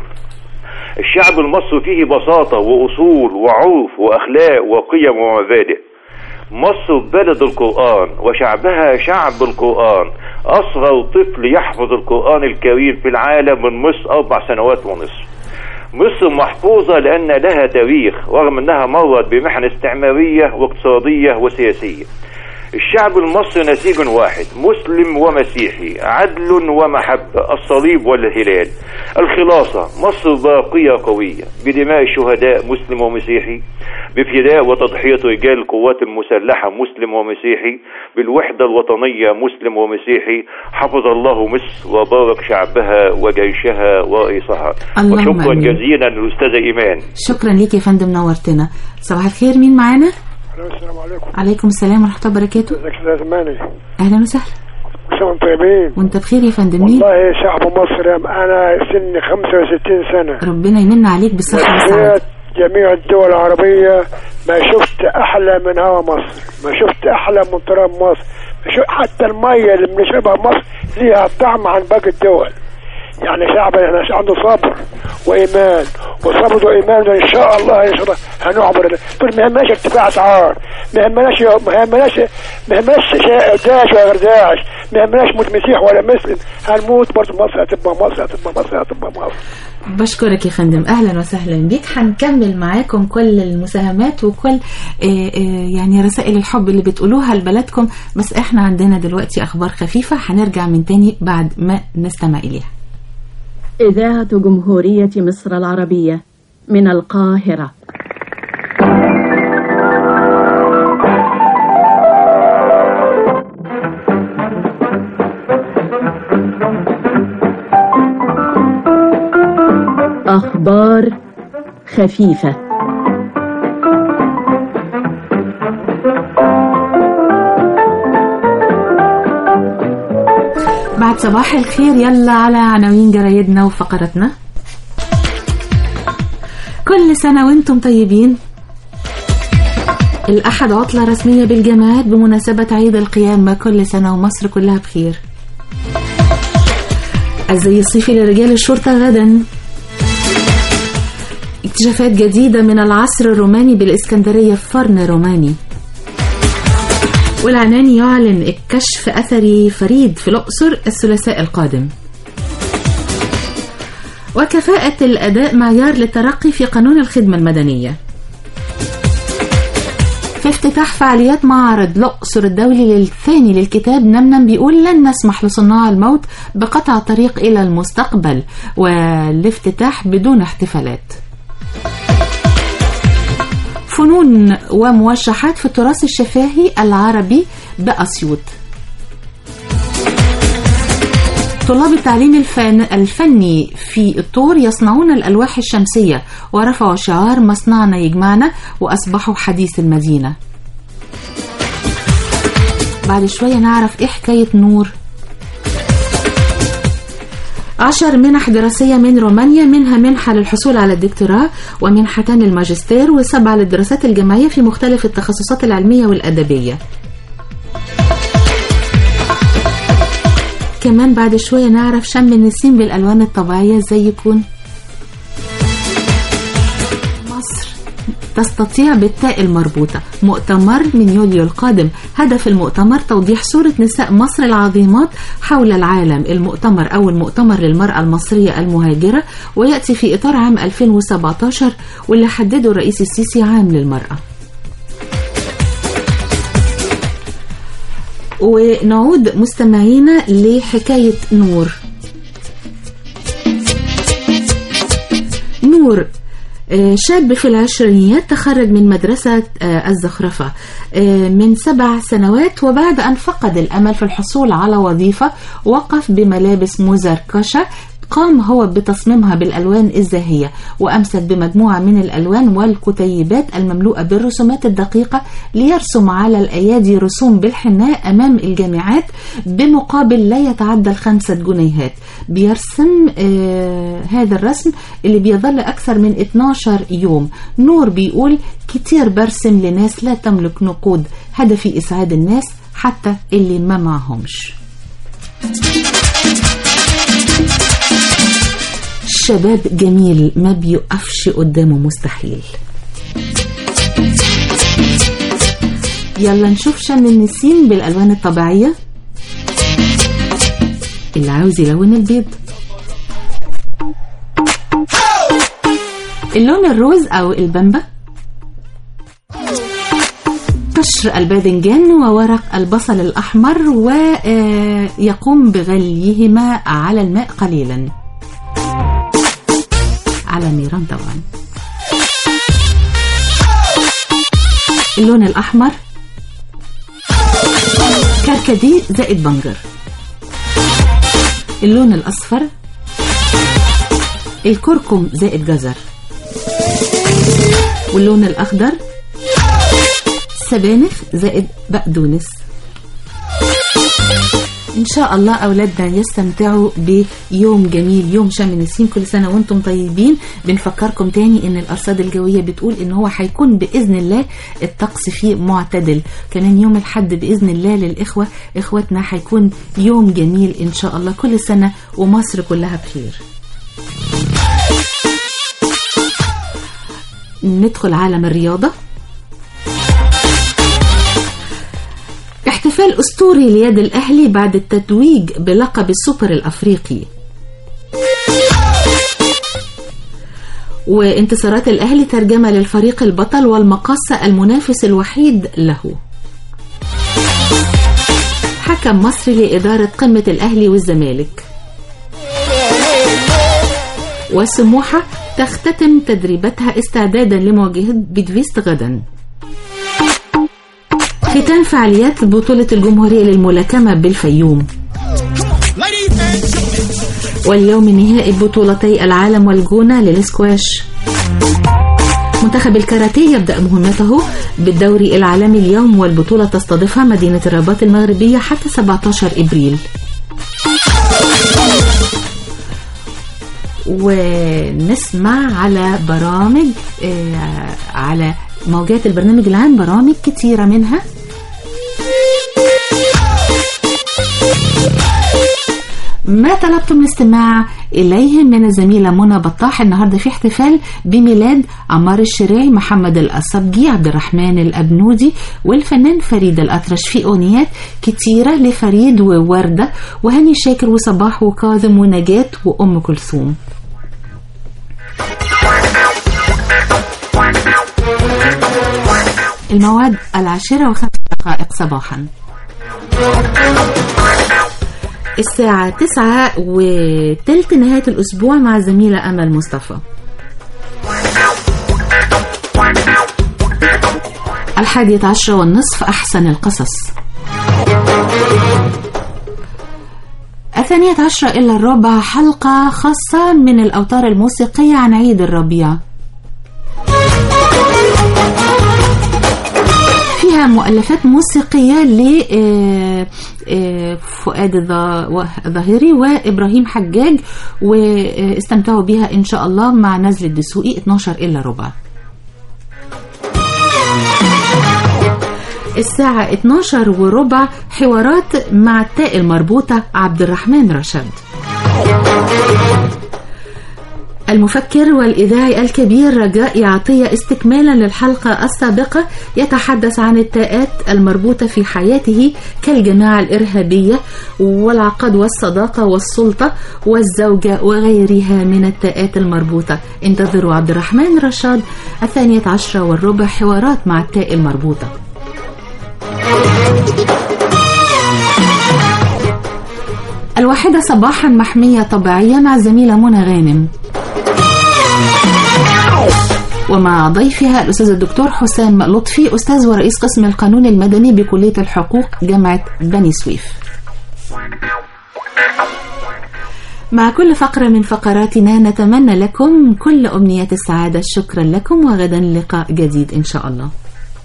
الشعب المصري فيه بساطة وأصول وعرف وأخلاق وقيم ومبادئ مصر بلد القرآن وشعبها شعب القرآن أصغر طفل يحفظ القرآن الكريم في العالم من مصر أربع سنوات ونصف مصر محفوظة لأن لها تاريخ رغم أنها مرت بمحن استعمارية واقتصادية وسياسية الشعب المصري نسيج واحد مسلم ومسيحي عدل ومحبة الصليب والهلال الخلاصة مصر باقية قوية بدماء الشهداء مسلم ومسيحي بفداء وتضحية رجال القوات المسلحة مسلم ومسيحي بالوحدة الوطنية مسلم ومسيحي حفظ الله مصر وبارك شعبها وجيشها ورئيسها اللهم وشكرا آمين. جزيلا للأستاذة إيمان شكرا ليك يا فندم نورتنا صباح الخير مين معانا السلام عليكم عليكم السلام ورحمه الله وبركاته ازيك يا استاذ ماني اهلا وسهلا كل سنه وانتم طيبين وانت بخير يا فندم مين والله شعب مصر انا سني 65 سنه ربنا يمن عليك بالصحه والسعاده وسيت جميع الدول العربية ما شفت أحلى من هوا مصر ما شفت أحلى من تراب مصر ما شفت حتى المية اللي بنشربها مصر ليها طعم عن باقي الدول يعني شعب احنا عنده صبر وايمان وصبر وايمان ان شاء الله ان شاء الله هنعبر طول ما يهمناش ارتفاع اسعار ما يهمناش ما يهمناش ما يهمناش شا- داعش ولا غير داعش ما يهمناش موت مسيح ولا مسلم هنموت برضه مصر هتبقى مصر هتبقى مصر هتبقى مصر بشكرك يا فندم اهلا وسهلا بيك هنكمل معاكم كل المساهمات وكل آه، آه، يعني رسائل الحب اللي بتقولوها لبلدكم بس احنا عندنا دلوقتي اخبار خفيفه هنرجع من تاني بعد ما نستمع اليها إذاعة جمهورية مصر العربية من القاهرة أخبار خفيفة بعد صباح الخير يلا على عناوين جرايدنا وفقراتنا كل سنة وانتم طيبين الأحد عطلة رسمية بالجامعات بمناسبة عيد القيامة كل سنة ومصر كلها بخير الزي الصيفي لرجال الشرطة غدا اكتشافات جديدة من العصر الروماني بالإسكندرية في فرن روماني والعناني يعلن كشف أثري فريد في الأقصر الثلاثاء القادم وكفاءة الأداء معيار للترقي في قانون الخدمة المدنية في افتتاح فعاليات معرض الأقصر الدولي للثاني للكتاب نمنم بيقول لن نسمح لصناع الموت بقطع الطريق إلى المستقبل والافتتاح بدون احتفالات فنون وموشحات في التراث الشفاهي العربي بأسيوط طلاب التعليم الفن الفني في الطور يصنعون الألواح الشمسية ورفعوا شعار مصنعنا يجمعنا وأصبحوا حديث المدينة بعد شوية نعرف إيه حكاية نور عشر منح دراسية من رومانيا منها منحة للحصول على الدكتوراه ومنحتان للماجستير وسبعة للدراسات الجامعية في مختلف التخصصات العلمية والأدبية كمان بعد شوية نعرف شم النسيم بالألوان الطبيعية ازاي يكون مصر تستطيع بالتاء المربوطة مؤتمر من يوليو القادم هدف المؤتمر توضيح صورة نساء مصر العظيمات حول العالم المؤتمر أول مؤتمر للمرأة المصرية المهاجرة ويأتي في إطار عام 2017 واللي حدده الرئيس السيسي عام للمرأة ونعود مستمعينا لحكاية نور نور آه، شاب في العشرينيات تخرج من مدرسة آه، الزخرفة آه، من سبع سنوات وبعد أن فقد الأمل في الحصول على وظيفة وقف بملابس مزركشة قام هو بتصميمها بالألوان الزاهية وأمسك بمجموعة من الألوان والكتيبات المملوءة بالرسومات الدقيقة ليرسم على الأيادي رسوم بالحناء أمام الجامعات بمقابل لا يتعدى الخمسة جنيهات بيرسم آه هذا الرسم اللي بيظل أكثر من 12 يوم نور بيقول كتير برسم لناس لا تملك نقود هدفي إسعاد الناس حتى اللي ما معهمش شباب جميل ما بيقفش قدامه مستحيل يلا نشوف شم النسيم بالألوان الطبيعية اللي عاوز يلون البيض اللون الروز أو البامبا قشر الباذنجان وورق البصل الأحمر ويقوم بغليهما على الماء قليلاً على النيران طبعا اللون الأحمر كركديه زائد بنجر اللون الأصفر الكركم زائد جزر واللون الأخضر سبانخ زائد بقدونس ان شاء الله اولادنا يستمتعوا بيوم جميل يوم شم النسيم كل سنه وانتم طيبين بنفكركم تاني ان الارصاد الجويه بتقول ان هو هيكون باذن الله الطقس فيه معتدل كمان يوم الحد باذن الله للاخوه اخواتنا هيكون يوم جميل ان شاء الله كل سنه ومصر كلها بخير ندخل عالم الرياضه احتفال أسطوري ليد الأهلي بعد التتويج بلقب السوبر الأفريقي وانتصارات الأهلي ترجمة للفريق البطل والمقصة المنافس الوحيد له حكم مصري لإدارة قمة الأهلي والزمالك وسموحة تختتم تدريباتها استعدادا لمواجهة بيدفيست غدا ختام فعاليات بطولة الجمهورية للملاكمة بالفيوم واليوم نهائي بطولتي العالم والجونة للسكواش منتخب الكاراتيه يبدأ مهمته بالدوري العالمي اليوم والبطولة تستضيفها مدينة الرباط المغربية حتى 17 إبريل ونسمع على برامج آه على موجات البرنامج العام برامج كتيرة منها ما طلبتم الاستماع إليه من الزميلة منى بطاح النهاردة في احتفال بميلاد عمار الشريعي محمد الأصبجي عبد الرحمن الأبنودي والفنان فريد الأطرش في أغنيات كتيرة لفريد ووردة وهاني شاكر وصباح وكاظم ونجاة وأم كلثوم الموعد العاشرة وخمس دقائق صباحا الساعة تسعة وتلت نهاية الأسبوع مع الزميلة أمل مصطفى الحادية عشرة والنصف أحسن القصص الثانية عشرة إلا الربع حلقة خاصة من الأوتار الموسيقية عن عيد الربيع فيها مؤلفات موسيقية لفؤاد الظاهري وإبراهيم حجاج واستمتعوا بها إن شاء الله مع نزل الدسوقي 12 إلا ربع الساعة 12 وربع حوارات مع التاء المربوطة عبد الرحمن رشد المفكر والإذاعي الكبير رجاء يعطية استكمالا للحلقة السابقة يتحدث عن التاءات المربوطة في حياته كالجماعة الإرهابية والعقد والصداقة والسلطة والزوجة وغيرها من التاءات المربوطة انتظروا عبد الرحمن رشاد الثانية عشرة والربع حوارات مع التاء المربوطة الواحدة صباحا محمية طبيعية مع الزميلة منى غانم ومع ضيفها الأستاذ الدكتور حسام لطفي أستاذ ورئيس قسم القانون المدني بكلية الحقوق جامعة بني سويف مع كل فقرة من فقراتنا نتمنى لكم كل أمنيات السعادة شكرا لكم وغدا لقاء جديد إن شاء الله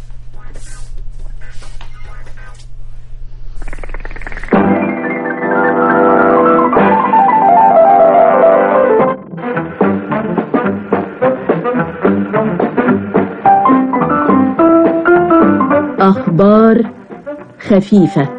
أخبار خفيفة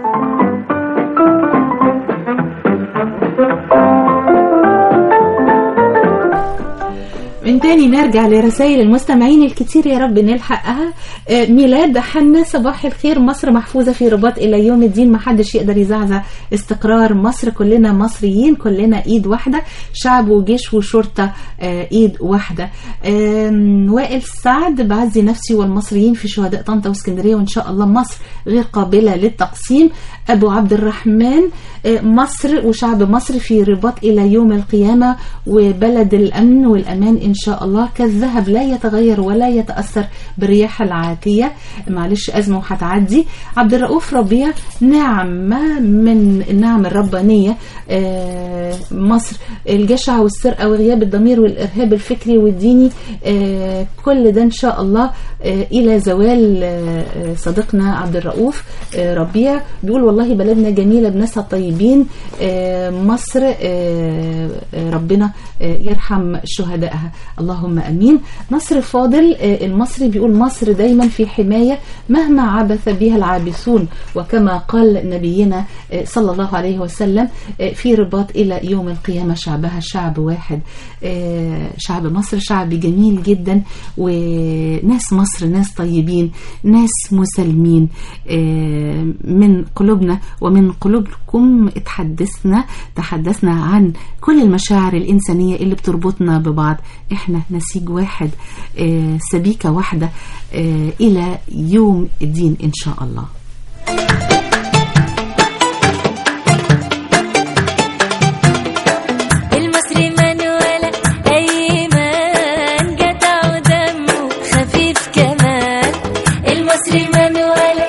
من تاني نرجع لرسائل المستمعين الكتير يا رب نلحقها آه، ميلاد حنا صباح الخير مصر محفوظة في رباط إلى يوم الدين محدش يقدر يزعزع استقرار مصر كلنا مصريين كلنا إيد واحدة شعب وجيش وشرطة آه، إيد واحدة آم، وائل سعد بعزي نفسي والمصريين في شهداء طنطا واسكندرية وإن شاء الله مصر غير قابلة للتقسيم أبو عبد الرحمن آه، مصر وشعب مصر في رباط إلى يوم القيامة وبلد الأمن والأمان إن شاء الله كالذهب لا يتغير ولا يتأثر بالرياح العاتية معلش أزمة وهتعدي عبد الرؤوف ربيع نعمة من النعم الربانية آه، مصر الجشع والسرقة وغياب الضمير والإرهاب الفكري والديني آه، كل ده إن شاء الله آه، إلى زوال آه، آه، صديقنا عبد الرؤوف آه، ربيع بيقول والله بلدنا جميلة بناسها طيبين آه، مصر آه، آه، ربنا آه، يرحم شهدائها اللهم امين نصر فاضل آه، المصري بيقول مصر دايما في حمايه مهما عبث بها العابثون وكما قال نبينا آه، صلى الله عليه وسلم آه، في رباط الى يوم القيامه شعبها شعب واحد آه، شعب مصر شعب جميل جدا وناس مصر ناس طيبين ناس مسالمين آه، من قلوبنا ومن قلوبكم اتحدثنا تحدثنا عن كل المشاعر الإنسانية اللي بتربطنا ببعض احنا نسيج واحد آه، سبيكة واحدة آه، إلى يوم الدين إن شاء الله المصري من ولا أيمن جدع ودمه خفيف كمان المصري من ولا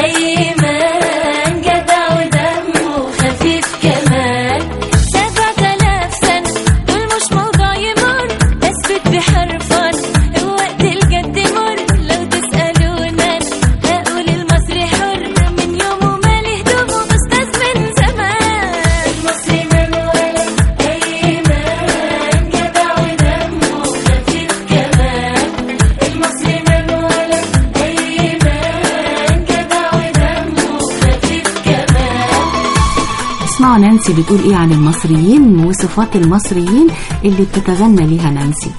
أيمن جدع ودمه خفيف كمان سبعة آلاف سنة دول مش موضوع يمر أثبت بحرفان وقت الجد مر لو تسألونا هقول المصري حر من يومه مالي هدومه أستاذ من زمان المصري من ولا أيمن جدع ودمه خفيف كمان المصري من ولا أيمن جدع ودمه خفيف كمان اسمعوا نانسي بتقول ايه عن المصريين وصفات المصريين اللي بتتغنى ليها نانسي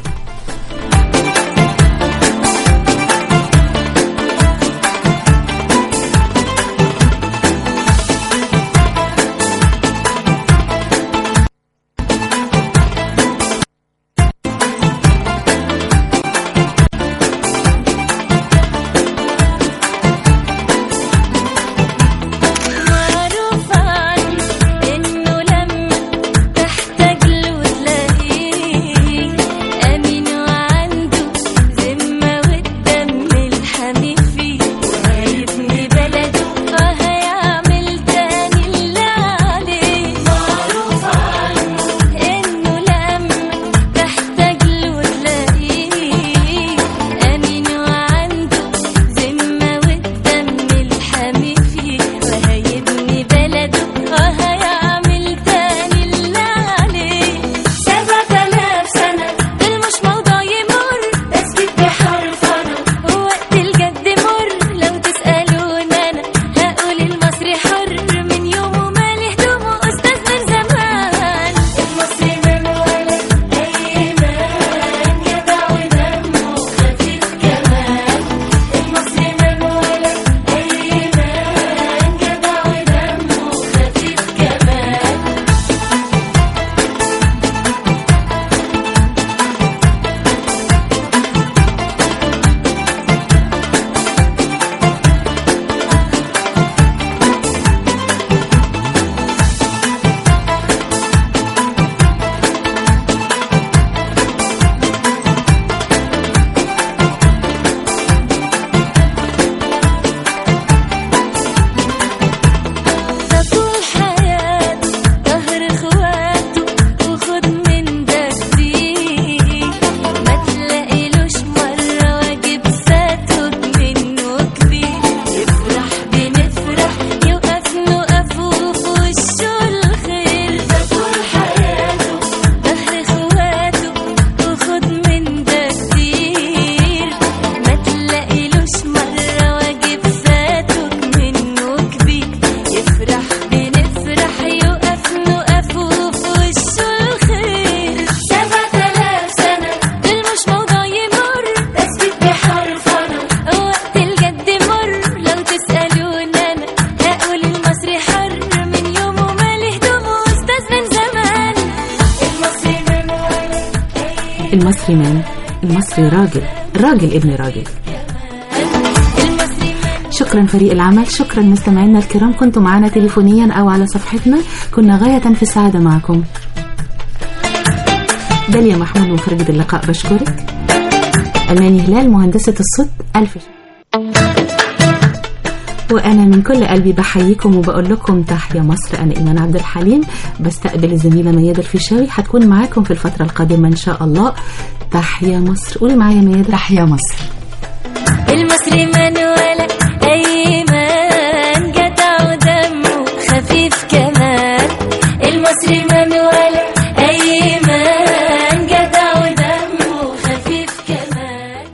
المصري مان المصري راجل راجل ابن راجل شكرا فريق العمل شكرا مستمعينا الكرام كنتم معنا تليفونيا او على صفحتنا كنا غاية في السعادة معكم داليا محمود مخرجة اللقاء بشكرك أماني هلال مهندسة الصوت ألف شكر وأنا من كل قلبي بحييكم وبقول لكم تحيا مصر أنا إيمان عبد الحليم بستقبل الزميلة ميادة الفيشاوي هتكون معاكم في الفترة القادمة إن شاء الله تحيا مصر قولي معايا ميادة تحيا مصر المصري من ولا